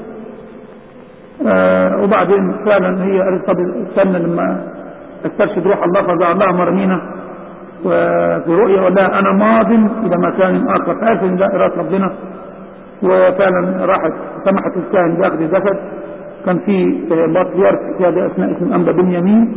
آه وبعدين فعلا هي قالت طب استنى لما استرشد روح الله فزع الله مرمينا وفي رؤية يقول لها أنا ماض إلى مكان آخر فعرف إن ده إرادة ربنا وفعلا راحت سمحت الكاهن بأخذ الجسد كان في بطريرك في هذا أثناء اسم أنبا بنيامين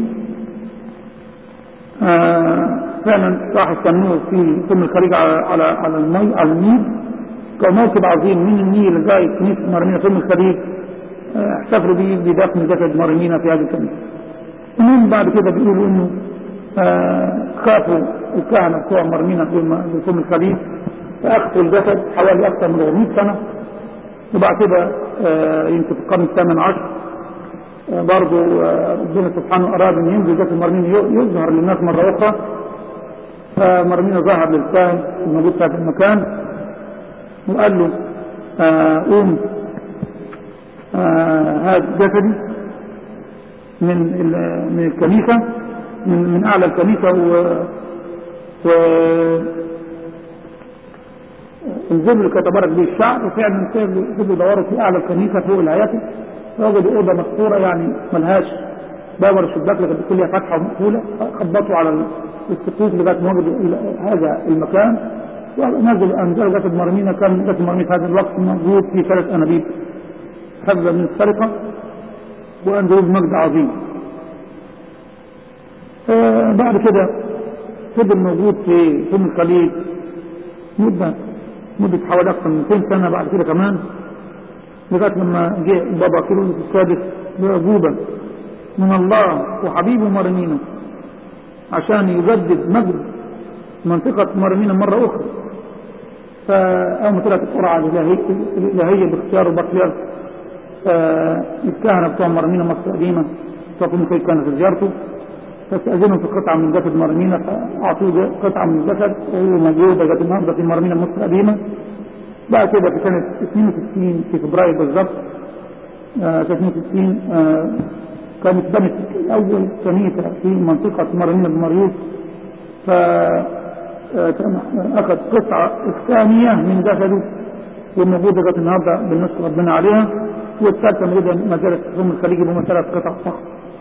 آه فعلا راح استنوه في فم الخليج على على على المي على النيل كان موكب عظيم من النيل لغايه كنيسه مرمينا فم الخليج آه احتفلوا بيه بدفن جسد مرمينا في هذه الكنيسه. المهم بعد كده بيقولوا انه آه خافوا الكهنه بتوع مرمينا في فم الخليج فاخذوا الجسد حوالي اكثر من 400 سنه وبعد كده آه يمكن في القرن الثامن عشر برضه ربنا سبحانه أراد أن ينزل جسد مرمين يظهر للناس مرة أخرى فمرمين ظهر للكاهن الموجود في هذا المكان وقال له قوم هذا جسدي من من الكنيسة من, من أعلى الكنيسة و, و انزلوا اللي كتبرك به الشعب وفعلا نزلوا دوروا في أعلى الكنيسة فوق الهياكل وجدوا أوضة مكسورة يعني ملهاش باب ولا شباك لكن كلها فتحة ومقفولة خبطوا على السقوف لغاية ما وجدوا إلى هذا المكان ونزلوا أنزلوا جسد مرمينا كان جسد مرمي في هذا الوقت موجود في ثلاث أنابيب حفظة من السرقة وأنزلوا بمجد عظيم آه بعد كده فضل موجود في فم الخليج مدة مدة حوالي أكثر من 200 سنة بعد كده كمان لغايه لما جه بابا كيلونس السادس بعجوبة من الله وحبيبه مرمينا عشان يجدد مجد منطقة مرمينا مرة أخرى فأول ما طلعت القرعة الإلهية باختيار البطريرك الكهنة بتوع مرمينا مصر القديمة تقوم كيف كانت زيارته فاستأذنوا في قطعة من جسد مرمينا فأعطوه قطعة من الجسد وهو موجودة لغاية النهارده في مرمينا مصر القديمة بعد كده في سنة 62 في فبراير بالظبط آه 62 آه كانت بنت أول كنيسة في منطقة مرمينا بمريوط ف أخذ قطعة الثانية من جسده والموجودة لغاية النهارده بالنسبة ربنا عليها والثالثة موجودة ما زالت في أم الخليج بهم ثلاث قطع فقط.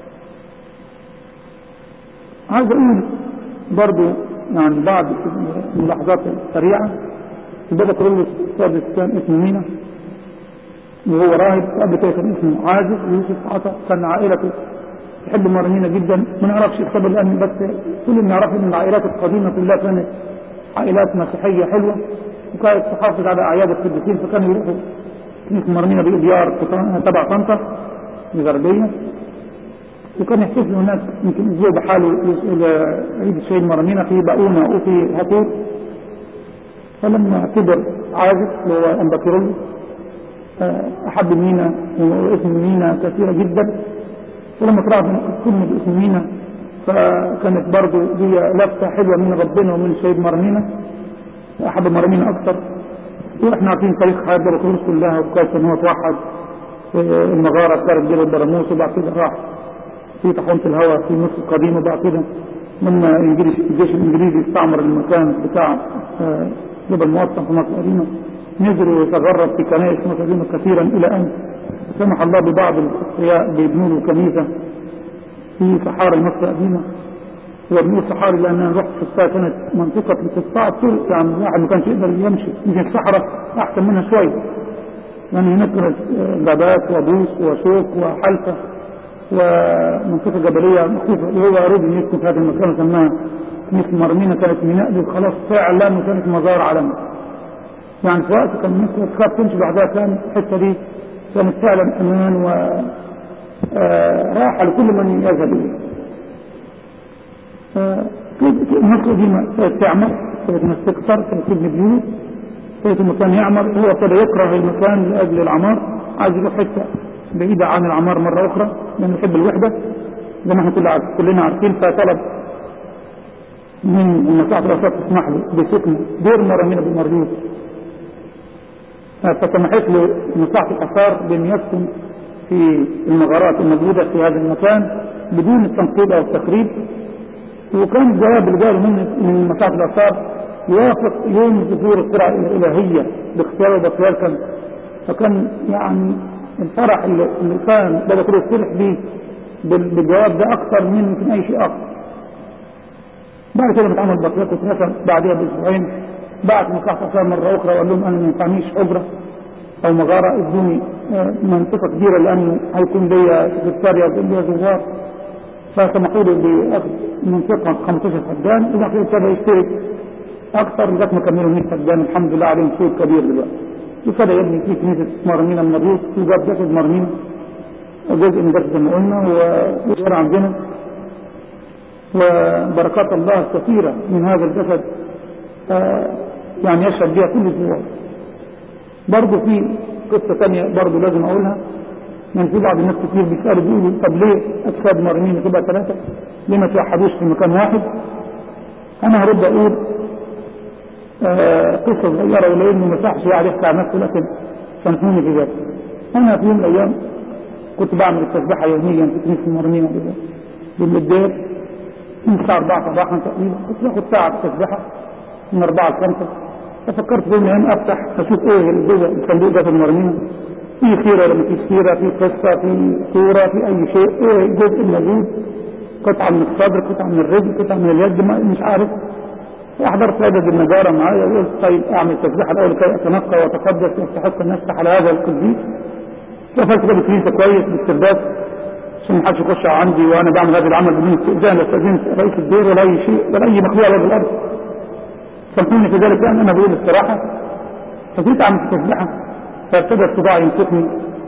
عايز أقول برضو يعني بعض الملاحظات السريعة البابا كرولوس السادس كان اسمه مينا وهو راهب وقبل كده كان اسمه عازف يوسف عطا كان عائلته تحب مرمينا جدا ما نعرفش السبب الان بس كل اللي نعرفه ان العائلات القديمه كلها كانت عائلات مسيحيه حلوه وكانت تحافظ على اعياد القديسين فكانوا يروحوا كنيسه مرمينا بديار تبع طنطا الغربيه وكان يحتفلوا هناك يمكن اسبوع بحاله الى عيد الشهيد مرمينا في باؤونه وفي هطور فلما كبر عازف اللي هو امبكيرولوس احب مينا واسم مينا كثيره جدا ولما طلعت كلمه باسم مينا فكانت برضه دي لفته حلوه من ربنا ومن الشهيد مرمينا احب مرمينا اكثر واحنا عارفين تاريخ حياه بابا كلها وكيف ان هو توحد المغاره بتاعت جبل البراموس وبعد كده راح في طاحونه الهواء في مصر القديمه وبعد كده لما الجيش الانجليزي استعمر المكان بتاع جبل الموطن في مصر القديمه نزل ويتغرب في كنائس مصر القديمه كثيرا الى ان سمح الله ببعض الاصفياء بيبنوا له كنيسه في صحاري مصر القديمه وبنقول صحاري لان انا رحت في الصحراء كانت منطقه بتقطع الطرق يعني الواحد ما كانش يقدر يمشي يمكن الصحراء احسن منها شويه لان يعني هناك كانت غابات وبوس وشوك وحلفه ومنطقه جبليه مخوفه وهو اراد ان يسكن في هذا المكان وسماها مثل مرمينا كانت ميناء دي خلاص فعلا وكانت مزار عالمي يعني في وقت كان الناس تخاف تمشي لوحدها كان الحته دي كانت فعلا امان و راحه لكل من يذهب اليه مصر دي كانت تعمر كانت مستكثر كانت تبني بيوت كانت المكان يعمر هو ابتدى يكره المكان لاجل العمار عايز يروح حته بعيده عن العمار مره اخرى لانه يحب الوحده زي ما احنا كلنا عارفين فطلب من مصلحة الأوساط تسمح له بسكن دير مرمينا بالمريوط فسمحت له مصلحة الآثار بأن يسكن في المغارات الموجودة في هذا المكان بدون التنقيب أو التخريب وكان الجواب اللي جاء من من مصلحة الآثار يوافق يوم ظهور القرعة الإلهية باختيار بطريركا فكان يعني الفرح اللي كان بابا كله فرح بيه بالجواب ده أكثر من يمكن أي شيء آخر بعد كده بتعمل بقيات وتنفى بعدها باسبوعين بعت مصلحة أسامة مرة أخرى وقال لهم أنا ما ينفعنيش أجرة أو مغارة ادوني آه، منطقة كبيرة لأنه هيكون ليا سكرتاريا ويكون ليا زوار فسمحوا له بأخذ منطقة 15 فدان وبعد كده ابتدى يشترك أكثر لغاية ما كملوا 100 فدان الحمد لله عليهم سوق كبير دلوقتي وابتدى يبني في كنيسة مرمينا من الروس وجاب جسد مرمينا جزء من جسد زي ما قلنا وغير عندنا وبركات الله كثيرة من هذا الجسد آه، يعني يشهد بها كل اسبوع برضه في قصة ثانية برضه لازم أقولها يعني في بعض الناس كتير بيسألوا بيقولوا طب ليه أجساد مرمين تبقى ثلاثة؟ ليه ما توحدوش في مكان واحد؟ أنا هرد أقول آه قصة صغيرة ولأنه ما يصحش يعني يحكي عن نفسه لكن سامحوني في ذلك. أنا في يوم من الأيام كنت بعمل التسبيحة يوميا في كنيسة المرمين بالمدير من الساعة 4 صباحا تقريبا كنت باخد ساعة التسبيحة من 4 ل 5 ففكرت في يوم من الأيام أفتح أشوف إيه اللي جوه الصندوق ده في المرمين في سيرة ولا مفيش سيرة في قصة في صورة في أي شيء إيه جزء موجود قطعة من الصدر قطعة من الرجل قطعة من اليد ما مش عارف وأحضرت عدد النجارة معايا وقلت طيب أعمل تسبيحة الأول كي أتنقى وأتقدس وأستحق أن أفتح على هذا القديس قفلت كده الكنيسة كويس باسترداد عشان ما حدش يخش عندي وأنا بعمل هذا العمل بدون استئذان لا استأذنت رئيس الدير ولا أي شيء ولا أي مخلوق على الأرض سامحوني في ذلك لأن أنا بقول الصراحة فكنت أعمل تسبيحة فابتدى الصداع يمسكني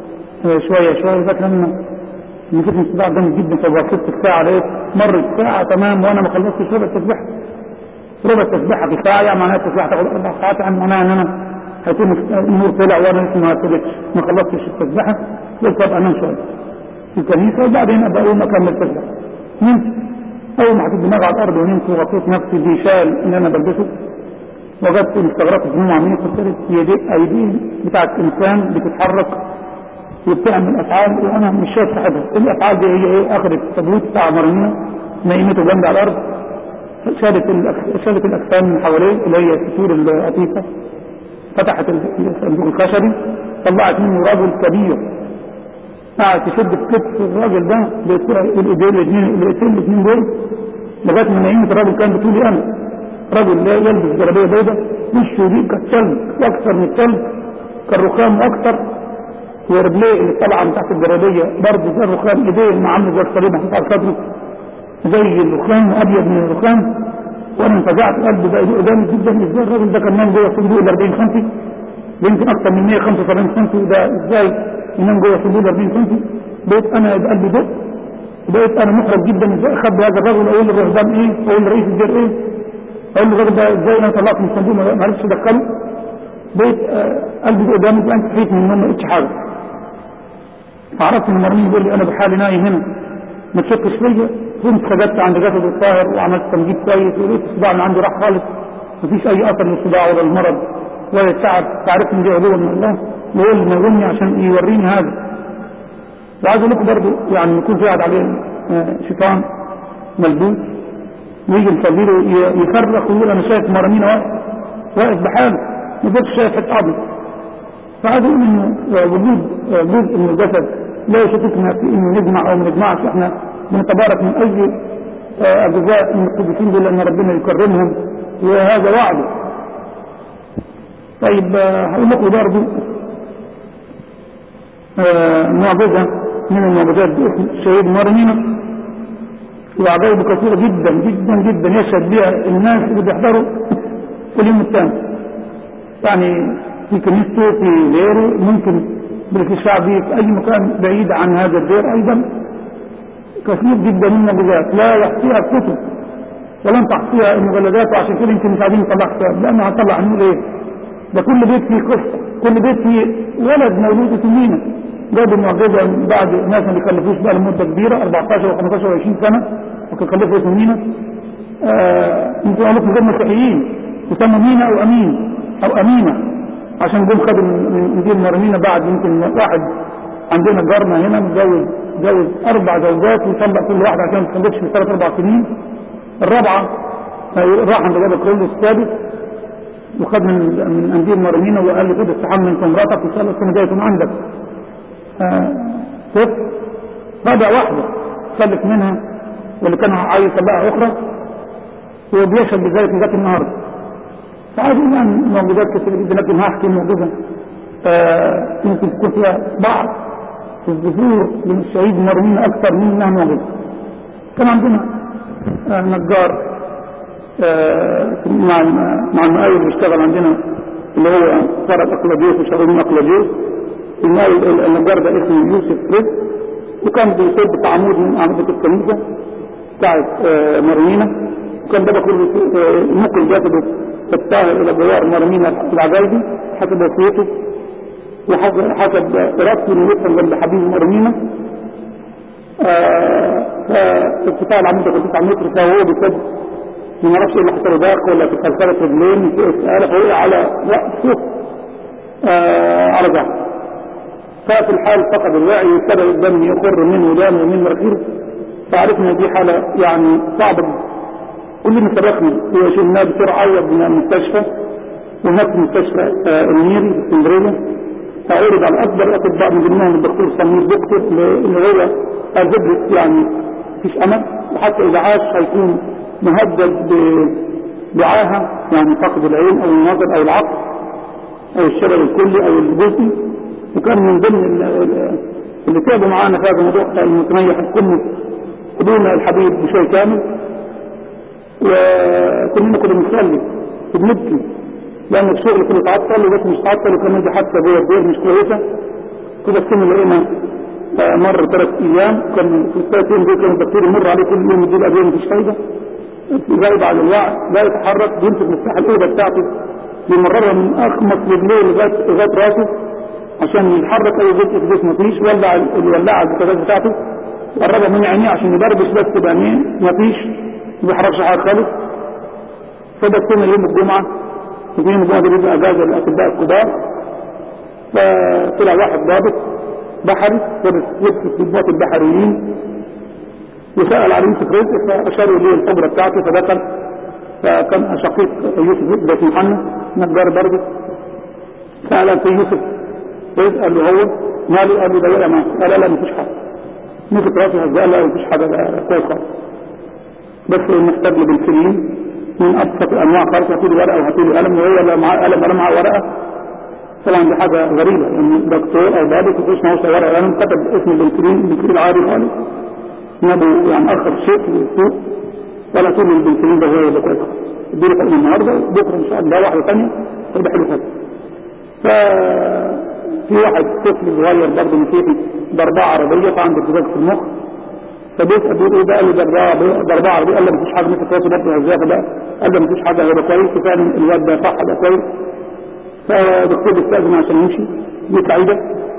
شوية شوية لغاية لما مسكني الصداع جامد جدا فبصيت الساعة لقيت مرت ساعة تمام وأنا ما خلصتش ربع التسبيحة ربع التسبيحة في ساعة يعني معناها التسبيحة تاخد أربع ساعات يعني معناها إن أنا هيكون النور طلع وأنا لسه ما ابتديتش ما خلصتش التسبيحة قلت طب أنام شوية في الكنيسة وبعدين أبقى أقوم أكمل التسبيحة نمت أول ما حطيت دماغي على الأرض ونمت وغطيت نفسي بشال اللي أنا بلبسه وجدت استغربت ان عاملين قصه يدي ايدين بتاعت انسان بتتحرك وبتعمل افعال وانا مش شايف صاحبها الافعال دي هي ايه اخذت التابوت بتاع مرميه نيمته جنب على الارض شالت شالت الاجسام من حواليه اللي هي السطور العتيقه فتحت الصندوق الخشبي طلعت منه رجل كبير قاعد تشد في كتف الراجل ده بالايدين الاثنين الايدين الاثنين دول لغايه ما نيمه الراجل كان بتقولي انا رجل لا يلبس جلابيه بيضاء وشه دي كالثلج واكثر من الثلج كالرخام واكثر ورجليه اللي طالعه من تحت الجلابيه برضه زي الرخام ايديه مع عامل زي الصليب محطوط على صدره زي الرخام ابيض من الرخام وانا انفزعت قلبي بقى قدامي جدا ازاي الراجل ده كان نام جوه صندوق ال 40 سم يمكن اكثر من 175 سم وده ازاي ينام جوه صندوق ال 40 سم بقيت انا قلبي دق بقيت انا محرج جدا ازاي اخبي هذا الرجل اقول للرهبان ايه اقول لرئيس الدير ايه اقول له الراجل ده ازاي انا طلعت من الصندوق ما عرفتش ادخله بقيت قلبي قدامي فانت صحيت من النوم ما لقيتش حاجه فعرفت ان المرمي بيقول لي انا بحالي نايم هنا ما تشكش فيا قمت سجدت عند جسد الطاهر وعملت تمجيد كويس ولقيت الصداع اللي عندي راح خالص مفيش اي اثر للصداع ولا المرض ولا التعب تعرف ان دي عدوه من الله وهو اللي نومني عشان يوريني هذا وعايز اقول لكم برضه يعني يكون في واحد عليه شيطان ملبوس ويجي يصلي له يفرق ويقول انا شايف مرمين واقف واقف بحاله ما بقتش شايف حته عظم فعايز اقول انه وجود جزء من الجسد لا يشككنا في انه نجمع او ما نجمعش احنا بنتبارك من اي اجزاء من القديسين دول ان ربنا يكرمهم وهذا وعده طيب هقول لكم برضه معجزه من المعجزات باسم الشهيد مرمينا وعجائب كثيرة جدا جدا جدا يشهد بها الناس اللي بيحضروا في اليوم الثاني يعني في كنيسته في غيره ممكن في الشعبي في أي مكان بعيد عن هذا الدير أيضا كثير جدا من المعجزات لا يحصيها الكتب ولن تحصيها المجلدات وعشان كده يمكن مش عايزين نطلع كتاب لأنه هنطلع هنقول إيه ده كل بيت فيه قصة كل بيت فيه ولد مولود سنينه جابوا المعجزة بعد ناس ما بيكلفوش بقى لمدة كبيرة 14 و15 و20 سنة وكلفوا سنينة يمكن قالوا غير مسيحيين يسموا مينا او امين او امينة عشان جم خدوا من انجيل مرمينا بعد يمكن واحد عندنا جارنا هنا متجوز جوز اربع زوجات وطلق كل واحده عشان ما تخلفش في ثلاث اربع سنين الرابعه راح عند جابر كرولوس السادس وخد من من انجيل مرمينا وقال له كده استحمل انت مراتك وان شاء الله السنه الجايه يكون عندك طفل رابع واحده خلف منها واللي كان عايز يطلقها اخرى وبيشهد بذلك لغايه النهارده فعادي يعني موجودات كثيره جدا لكن هحكي موجوده آه ممكن تكون فيها بعض الظهور من الشهيد مرمين اكثر من انها موجوده كان عندنا آه نجار آه مع مع المقاول اللي بيشتغل عندنا اللي هو فرد اقلاديوس وشغالين اقلاديوس المقاول النجار ده اسمه يوسف رزق وكان بيصب عمود من اعمده الكنيسه بتاعت آه مرمينا وكان ده كله ممكن بياخده الطاهر الى جوار مرمينا العجايبي حسب وصيته وحسب حسب ارادته انه يفهم جنب حبيب مرمينا فارتفاع العمود ده 9 متر فهو بيصب ما اعرفش ايه اللي حصل ضاق ولا في خلفله رجلين في اسئله فهو على راسه على ظهره ففي الحال فقد الوعي وابتدى الدم يخر من ودانه ومن مناخيره فعرفنا دي حاله يعني صعبه جدا كلنا سبقنا وشلناه بسرعه عوض من المستشفى وهناك في مستشفى الميري في اسكندريه فعرض على اكبر الاطباء من ضمنهم الدكتور سمير دكتور اللي هو الزبرة يعني مفيش امل وحتى اذا عاش هيكون مهدد بعاهه يعني فقد العين او النظر او العقل او الشلل الكلي او الجزئي وكان من ضمن اللي تعبوا معانا في هذا الموضوع المتنيح الكل خدونا الحبيب بشوي كامل وكلنا كنا بنصلي وبنبكي لان الشغل كله تعطل وبس مش تعطل وكان عندي حتى جوه الدير مش كويسه كده السن لقينا مر ثلاث ايام كان في الثلاث ايام دول كان الدكتور يمر عليه كل يوم يديله ادويه مفيش فايده غايب عن الوعي لا يتحرك بيمسك مفتاح الاوضه بتاعته يمررها من اخمص رجليه لغايه لغايه راسه عشان يتحرك اي جزء في جسمه مفيش ولع الولاعه البوتاجاز بتاعته قربها من عينيه عشان يبربش بس بعينيه مفيش ما بيحركش حاجه خالص فبكتنا يوم الجمعه يوم الجمعه ده بيبقى اجازه للاطباء الكبار فطلع واحد ضابط بحري لبس الضباط البحريين وسأل على يوسف رزق فأشاروا لي الحجرة بتاعته فدخل فكان شقيق يوسف رزق ده اسمه حنا نجار برضه سأل في يوسف رزق قال له هو ماله قال له ده وقع معاه قال لا مفيش حاجة مسك راسه هزاه لا مفيش حاجة ده كويس خالص بس محتاج له بنسلين من ابسط الانواع خالص هاتوا لي ورقه وهاتوا لي قلم وهو لا معاه قلم ولا معاه ورقه طبعا دي حاجه غريبه يعني دكتور او ضابط يخش معهوش ورقه يعني كتب اسم البنسلين البنسلين عادي خالص نبو يعني اخر شيء في السوق ولا تقول البنسلين ده هو ده كويس اديله حقن النهارده بكره ان شاء الله واحده ثانيه هيبقى حلو خالص ف في واحد طفل صغير برضه مسيحي ضربه عربيه فعنده ارتباك في المخ فبيسأل بيقول ايه ده قال له ضربه ضربه عربيه قال له مفيش حاجه مثل راسه برضه هزاها بقى قال له مفيش حاجه هيبقى كويس وفعلا الواد ده صح ده كويس فالدكتور بيستأذن عشان يمشي يطلع ايده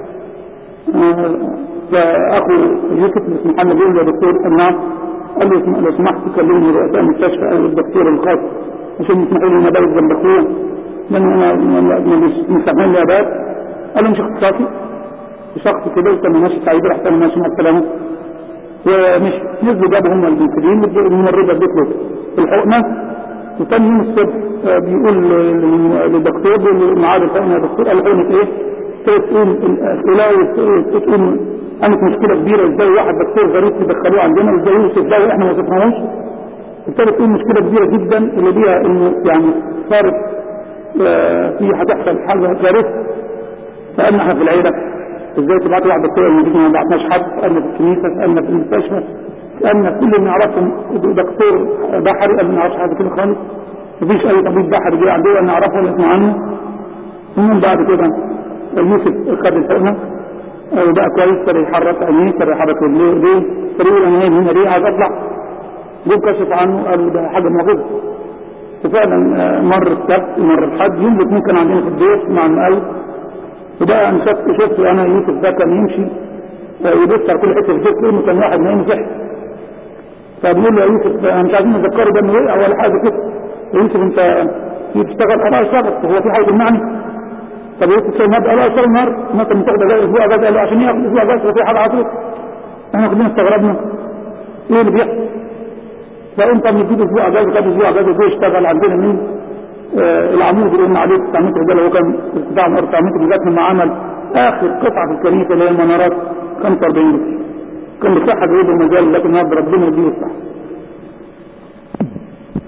فاخو يوسف اسمه محمد يقول يا دكتور الناس قال له لو سمحت تكلمني رؤساء المستشفى او الدكتور الخاص عشان يسمحوا لي ان ابات جنب اخويا لان انا مش مستحمل لي ابات قال له مش اختصاصي شخص كده وكان ماشي سعيد راح كان ماشي مع السلامه ومش نزلوا جابوا هم البنسلين الممرضة بيطلب الحقنة وثاني يوم الصبح بيقول للدكتور بيقول معاه الحقنة يا دكتور قال حقنة ايه؟ تقوم الأسئلة تقوم قامت مشكلة كبيرة ازاي واحد دكتور غريب يدخلوه عندنا وازاي يوسف ده واحنا ما شفناهوش ابتدت تقوم مشكلة كبيرة جدا اللي بيها انه يعني صارت في هتحصل حاجة كارثة سألنا احنا في العيلة ازاي تبعتوا واحد دكتور المدينة ما بعتناش حد سألنا في الكنيسة سألنا في المستشفى سألنا كل اللي نعرفهم دكتور بحري قال ما نعرفش حاجة كده خالص مفيش أي طبيب بحري جه عندنا نعرفه ولا نسمع عنه ومن بعد كده يوسف خد الحقنة وبقى كويس ابتدى يحرك عينيه ابتدى يحرك رجليه ليه؟ ابتدى يقول انا نايم هنا ليه عايز اطلع جم كشف عنه قالوا ده حاجة معجزة وفعلا مر السبت ومر الحد يوم الاثنين كان عندنا في البيت مع المقاول وبقى انا شفت شفت انا يوسف ده كان يمشي يبص على كل حته في البيت كله كان واحد نايم صحي فبيقول له يا يوسف انا مش عايزين نذكره ده انه وقع ولا حاجه كده يا يوسف انت بتشتغل انا اشتغل هو في حاجه تمنعني طب يوسف سيد قال له اشتغل النهارده مثلا تاخد اجازه اسبوع اجازه قال له عشان ياخد اسبوع اجازه وفي حاجه عطوك احنا كلنا استغربنا ايه اللي بيحصل فانت بنديك اسبوع اجازه خد اسبوع اجازه جه اشتغل عندنا مين آه العمود اللي قلنا عليه 9 متر ده اللي هو كان ارتفاع من 4 متر لغايه لما عمل اخر قطعه في الكنيسه اللي هي المنارات 45 متر كان بصحه بعيد المجال لكن النهارده ربنا يديه الصحه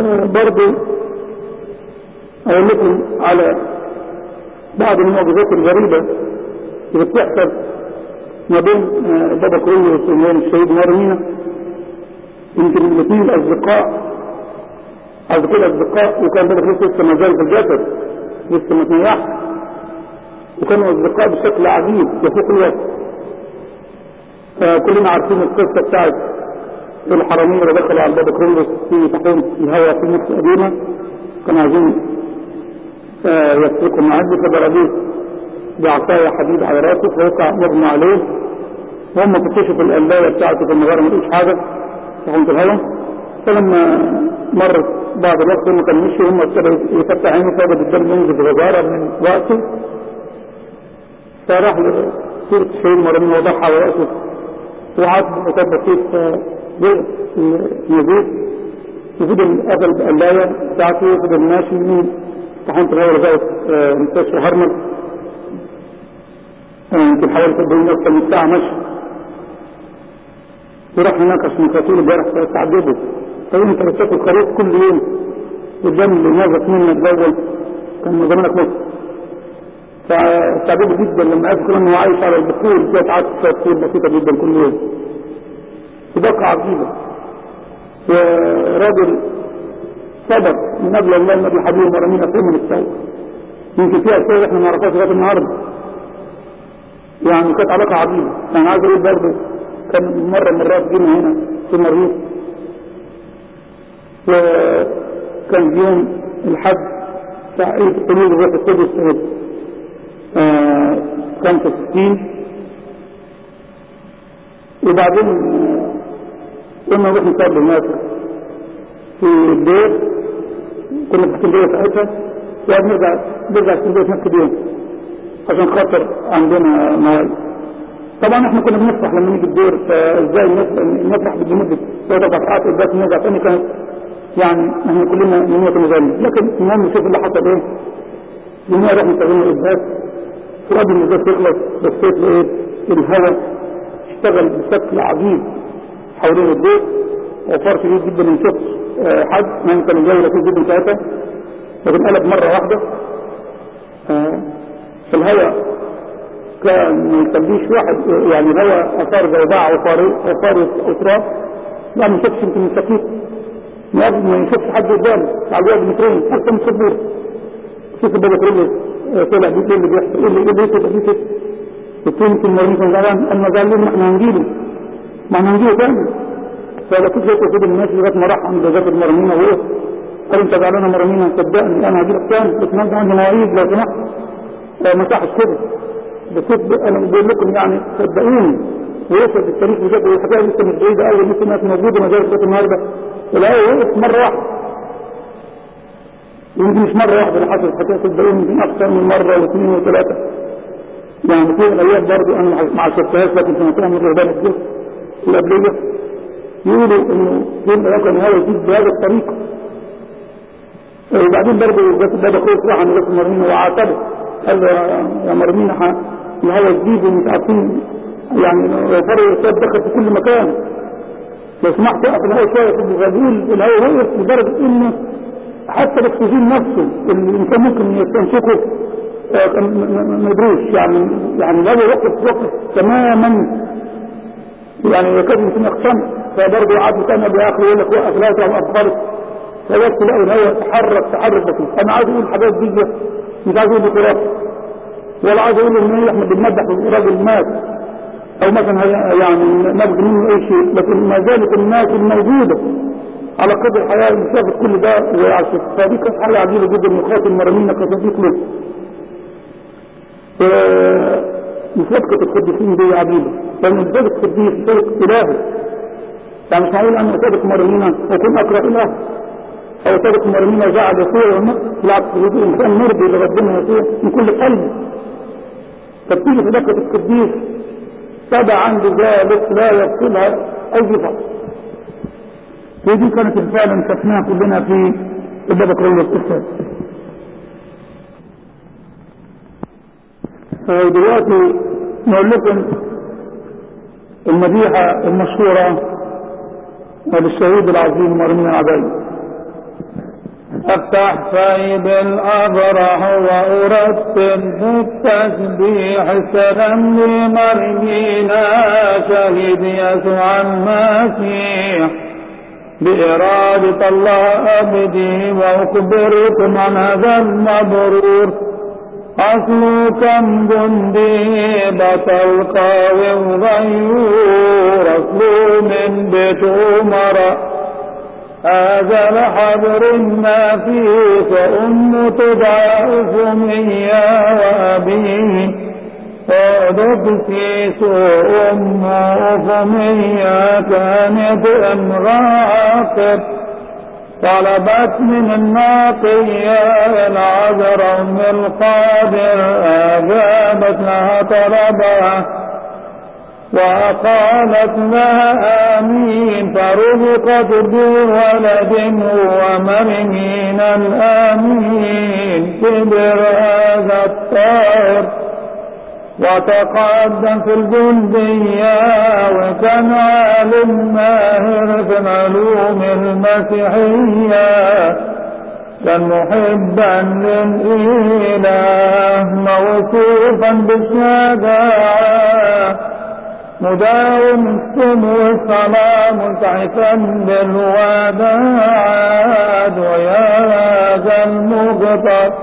آه، برضو أقول لكم على بعض المعجزات الغريبة اللي بتحصل ما بين آه، بابا كرولوس وبين الشهيد مارمينا يمكن الاثنين أصدقاء أصدقاء أصدقاء وكان بابا كرولوس لسه ما زال في الجسد لسه ما تنيحش وكانوا أصدقاء بشكل عجيب يفوق الوقت كلنا عارفين القصة بتاعت الحرامية اللي دخلوا على بابا كرولوس في تحوم الهواء في مصر قديمة كانوا عايزين آه، يسرقوا معدي فضربوه بعصاية حديد على راسه فوقع مغمى عليه وهم اكتشفوا القلاية بتاعته في المغارة ما لقوش حاجة تحوم الهواء فلما مرت بعض الوقت هم كانوا مشوا هم ابتدوا يفتح عينه فوجد الدم ينزل بغزارة من رأسه فراح لسورة الشهيد مرمين وضعها على رأسه وعاد كان بسيط بئر نزيد وفضل قفل بقلاية بتاعته وفضل ماشي من طحنت الهواء لغاية آه، مستشفى هرمل آه، يمكن حوالي 70 أكثر من ساعة مشي وراح هناك عشان يقاتلوا الجرح فتعذبوا فقال انت بتاكل خريط كل يوم والدم اللي نازف منك دوت كان زمانك مت فتعجبه جدا لما عرف كمان انه عايش على البخور جات عاد فطور بسيطه جدا كل يوم صداقه عجيبه وراجل صبر من قبل الله النبي حبيب مرمينا فيه من السوء يمكن فيها اشياء احنا ما نعرفهاش لغايه النهارده يعني كانت علاقه عجيبه يعني عايز اقول برضه كان مره من مرات جينا هنا في المريخ وكان يوم الحد بتاع عيد حلول الروح القدس سنة آه، 65 وبعدين آه، كنا نروح نقابل الناس في البيت كنا في اسكندريه ساعتها وبعد نرجع نرجع اسكندريه في نفس اليوم عشان خاطر عندنا مواد طبعا احنا كنا بنفرح لما نيجي الدور فازاي نفرح- نفرح بمده ثلاث اربع ساعات وبعد نرجع تاني كانت يعني احنا كلنا نية مزايدة لكن المهم نشوف اللي حصل ايه يوميا رحنا سوينا الإثبات وقبل ما الإثبات يخلص بصيت لإيه الهواء اشتغل بشكل عجيب حوالين البيت وفار شديد جدا من شخص آه، حد يعني كان الجو لطيف جدا ساعتها لكن قلب مرة واحدة آه، في الهواء كان ما يخليش واحد يعني هواء أثار زوبعة وفار وفار أسرار لا ما شافش يمكن مستقيم ما ما يشوفش حد قدامه على الواد مترين حتى من الصبور شوف بابا كريم طلع بيه ايه اللي بيحصل ايه اللي ايه اللي يكتب ايه كده قلت له يمكن مرمي كان زعلان اما قال لهم احنا هنجيبه ما احنا هنجيبه تاني فلا كنت لقيت كده الناس لغايه ما راح عند ذات المرمينه وايه قال انت زعلان مرمينه صدقني انا هجيبك تاني بس ما عندي مواعيد لو سمحت آه، ما صحش كده بس انا بقول لكم يعني صدقوني ويوصل التاريخ بجد والحكايه لسه مش بعيده قوي لسه ناس موجوده ما زالت لغايه النهارده الآية وقف مرة واحدة يمكن مش مرة واحدة اللي حصلت حكاية صدقوني يمكن أكثر من مرة واثنين وثلاثة يعني في الآيات برضه أنا ما عشرتهاش لكن سمعتها من رهبان الجيش القبلية يقولوا إنه في الآيات كان هذا يزيد بهذا الطريقة وبعدين برضه جت بابا خوف راح عند جت مرمينا وعاتبه قال له يا- يا مرمينا ح- الهوا جديد ومش عارفين يعني فرق الإرشاد دخل في كل مكان لو سمحت اقف الهواء شويه في الغدول الهواء وقف لدرجه انه حتى الاكسجين نفسه اللي الانسان ممكن يستنشقه آه، كان م- م- ما يدروش يعني يعني الهواء وقف وقف تماما يعني يكاد يمكن يقتنع فبرضه قعد تاني ابو اخر يقول لك وقف لا توقف خالص فبس تلاقي الهواء تحرك تحرك بسيط انا عايز اقول الحاجات دي مش عايز اقول بخرافه ولا عايز اقول ان إيه احنا بنمدح الراجل مات او مثلا هي- يعني نبذ منه اي شيء لكن ما زالت الناس الموجودة على قدر الحياة اللي شافت كل ده وعاشت فدي كانت حاجة عجيبة جدا يقاتل مرمينا كصديق له مسابقة القديسين دي عجيبة لأن الزاد القديس صدق إلهي يعني مش معقول أن صدق مرمينا ويكون أكره إله أو صدق مرمينا جعل يسوع والنص بالعكس يقول إنسان مرضي لربنا يسوع من كل قلب فتيجي صدقة القديس تبع عند ذلك لا يفصلها أي فصل ودي كانت فعلا شفناها كلنا في الباب كريم الاستفسار دلوقتي نقول لكم المديحة المشهورة للشهيد العظيم مرمين العباية افتح فيب الأبرح وأرتل بالتسبيح سلام لمرمينا شهيد يسوع المسيح بإرادة الله أبدي وأخبركم عن هذا المبرور أصل كم جندي بطل قوي وغيور أصل من بيت أمراء هذا الحبر ما فيه فأم تضعف ميا وأبيه صادق في سوء أمه فميا كانت امرأة طلبت من الناقية العذر أم القادر أجابت لها طلبها وقالت لها آمين فرزقت بولد ومرمين الآمين كبر هذا الطائر وتقدم في الجندية وكان عالم ماهر في العلوم المسيحية كان محبا للإله موصوفا بالشجاعة مداوم السمو والصلاة ملتحفا بالوداعات ويا هذا المغطى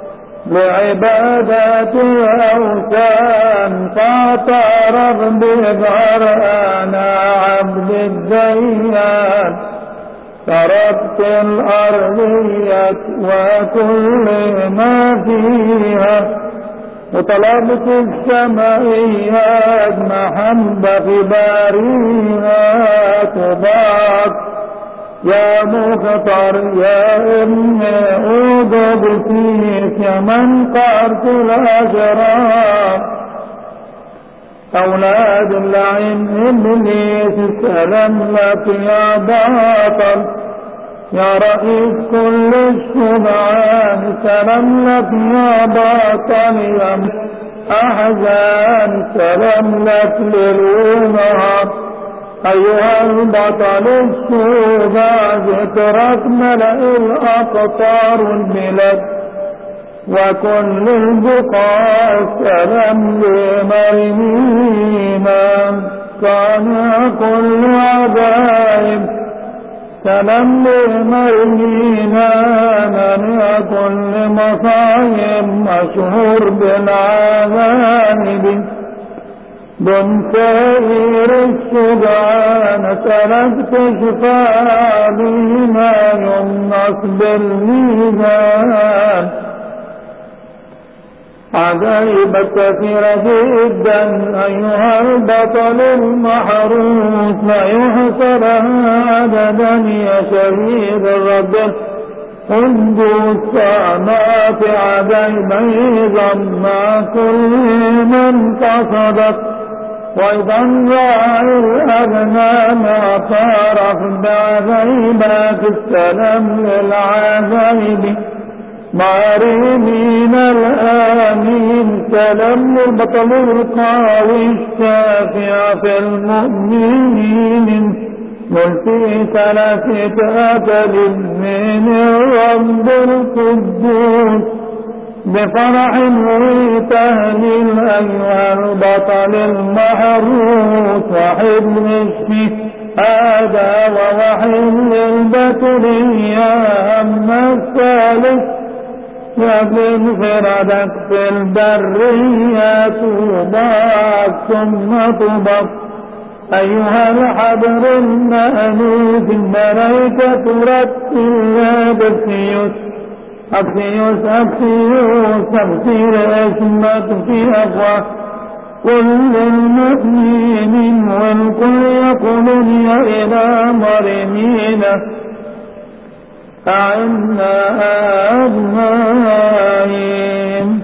لعبادة أوثان فاعترف بظهر أنا عبد الديان تركت الأرضية وكل ما فيها وطلبت السمائيات محبة في باريها تضاعف يا مخطر يا ابن أوضب فيك يا من قرت الأجرار أولاد اللعين إبليس السلام لك يا باطل يا رئيس كل الشبعان سلام لك يا باطل يا أحزان سلام لك للأمهات أيها البطل الشجاع ذكرك ملأ الأقطار البلاد وكل البقاع سلام لمرمينا كان كل عجائب سلام لمرمينا من كل مصايب مشهور بالعذاب دون سائر الشجعان سلكت شفاء بما ينص بالميزان عجائب كثيرة جدا أيها البطل المحروس لا يحصر أبدا يا شهيد الرب قدوس صنات عجائب أيضا مع كل من قصدت وأيضا راعي الأغنام اعترف بعجائبات السلام للعجائب معرمين الآمين سلام البطل القوي الشافع في المؤمنين ملتي ثلاثة أكل من الرب القدوس بفرح وتهليل أيها البطل المحروس وحب الشفي هذا ووحي البتولية أما الثالث وفي فردك في البرية طوباك ثم طوبك أيها الحبر المألوف الملائكة ترتل يا بكيوس أبكيوس أبكيوس أبكير اسمك في أفواه كل المؤمنين والكل يقولون يا إلى مرمين أعنا أبنائهم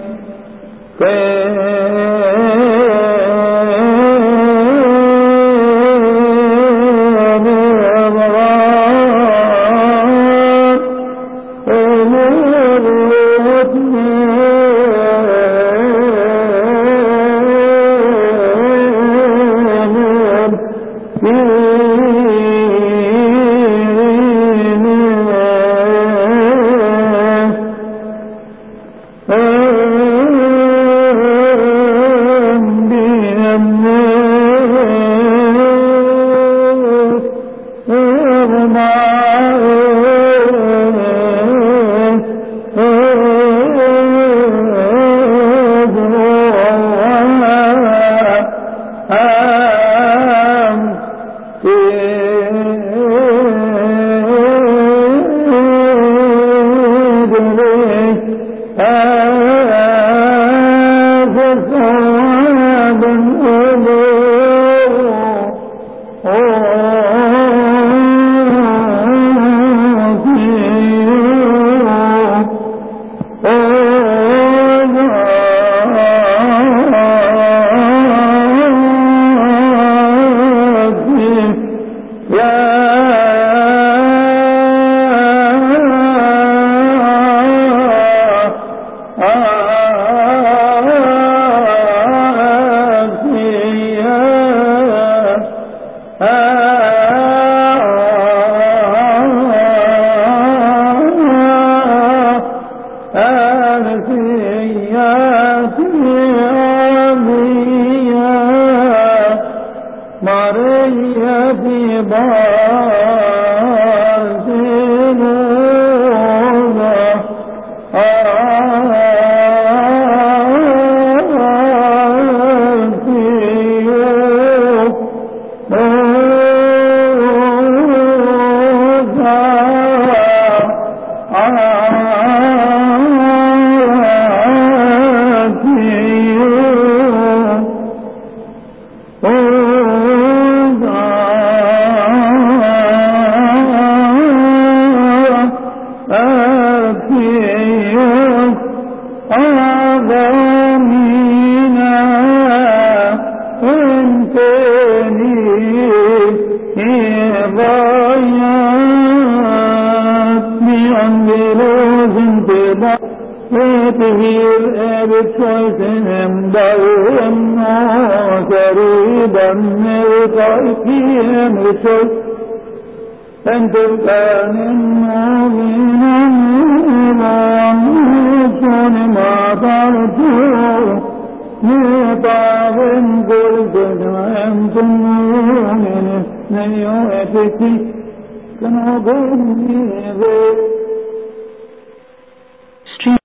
Can I go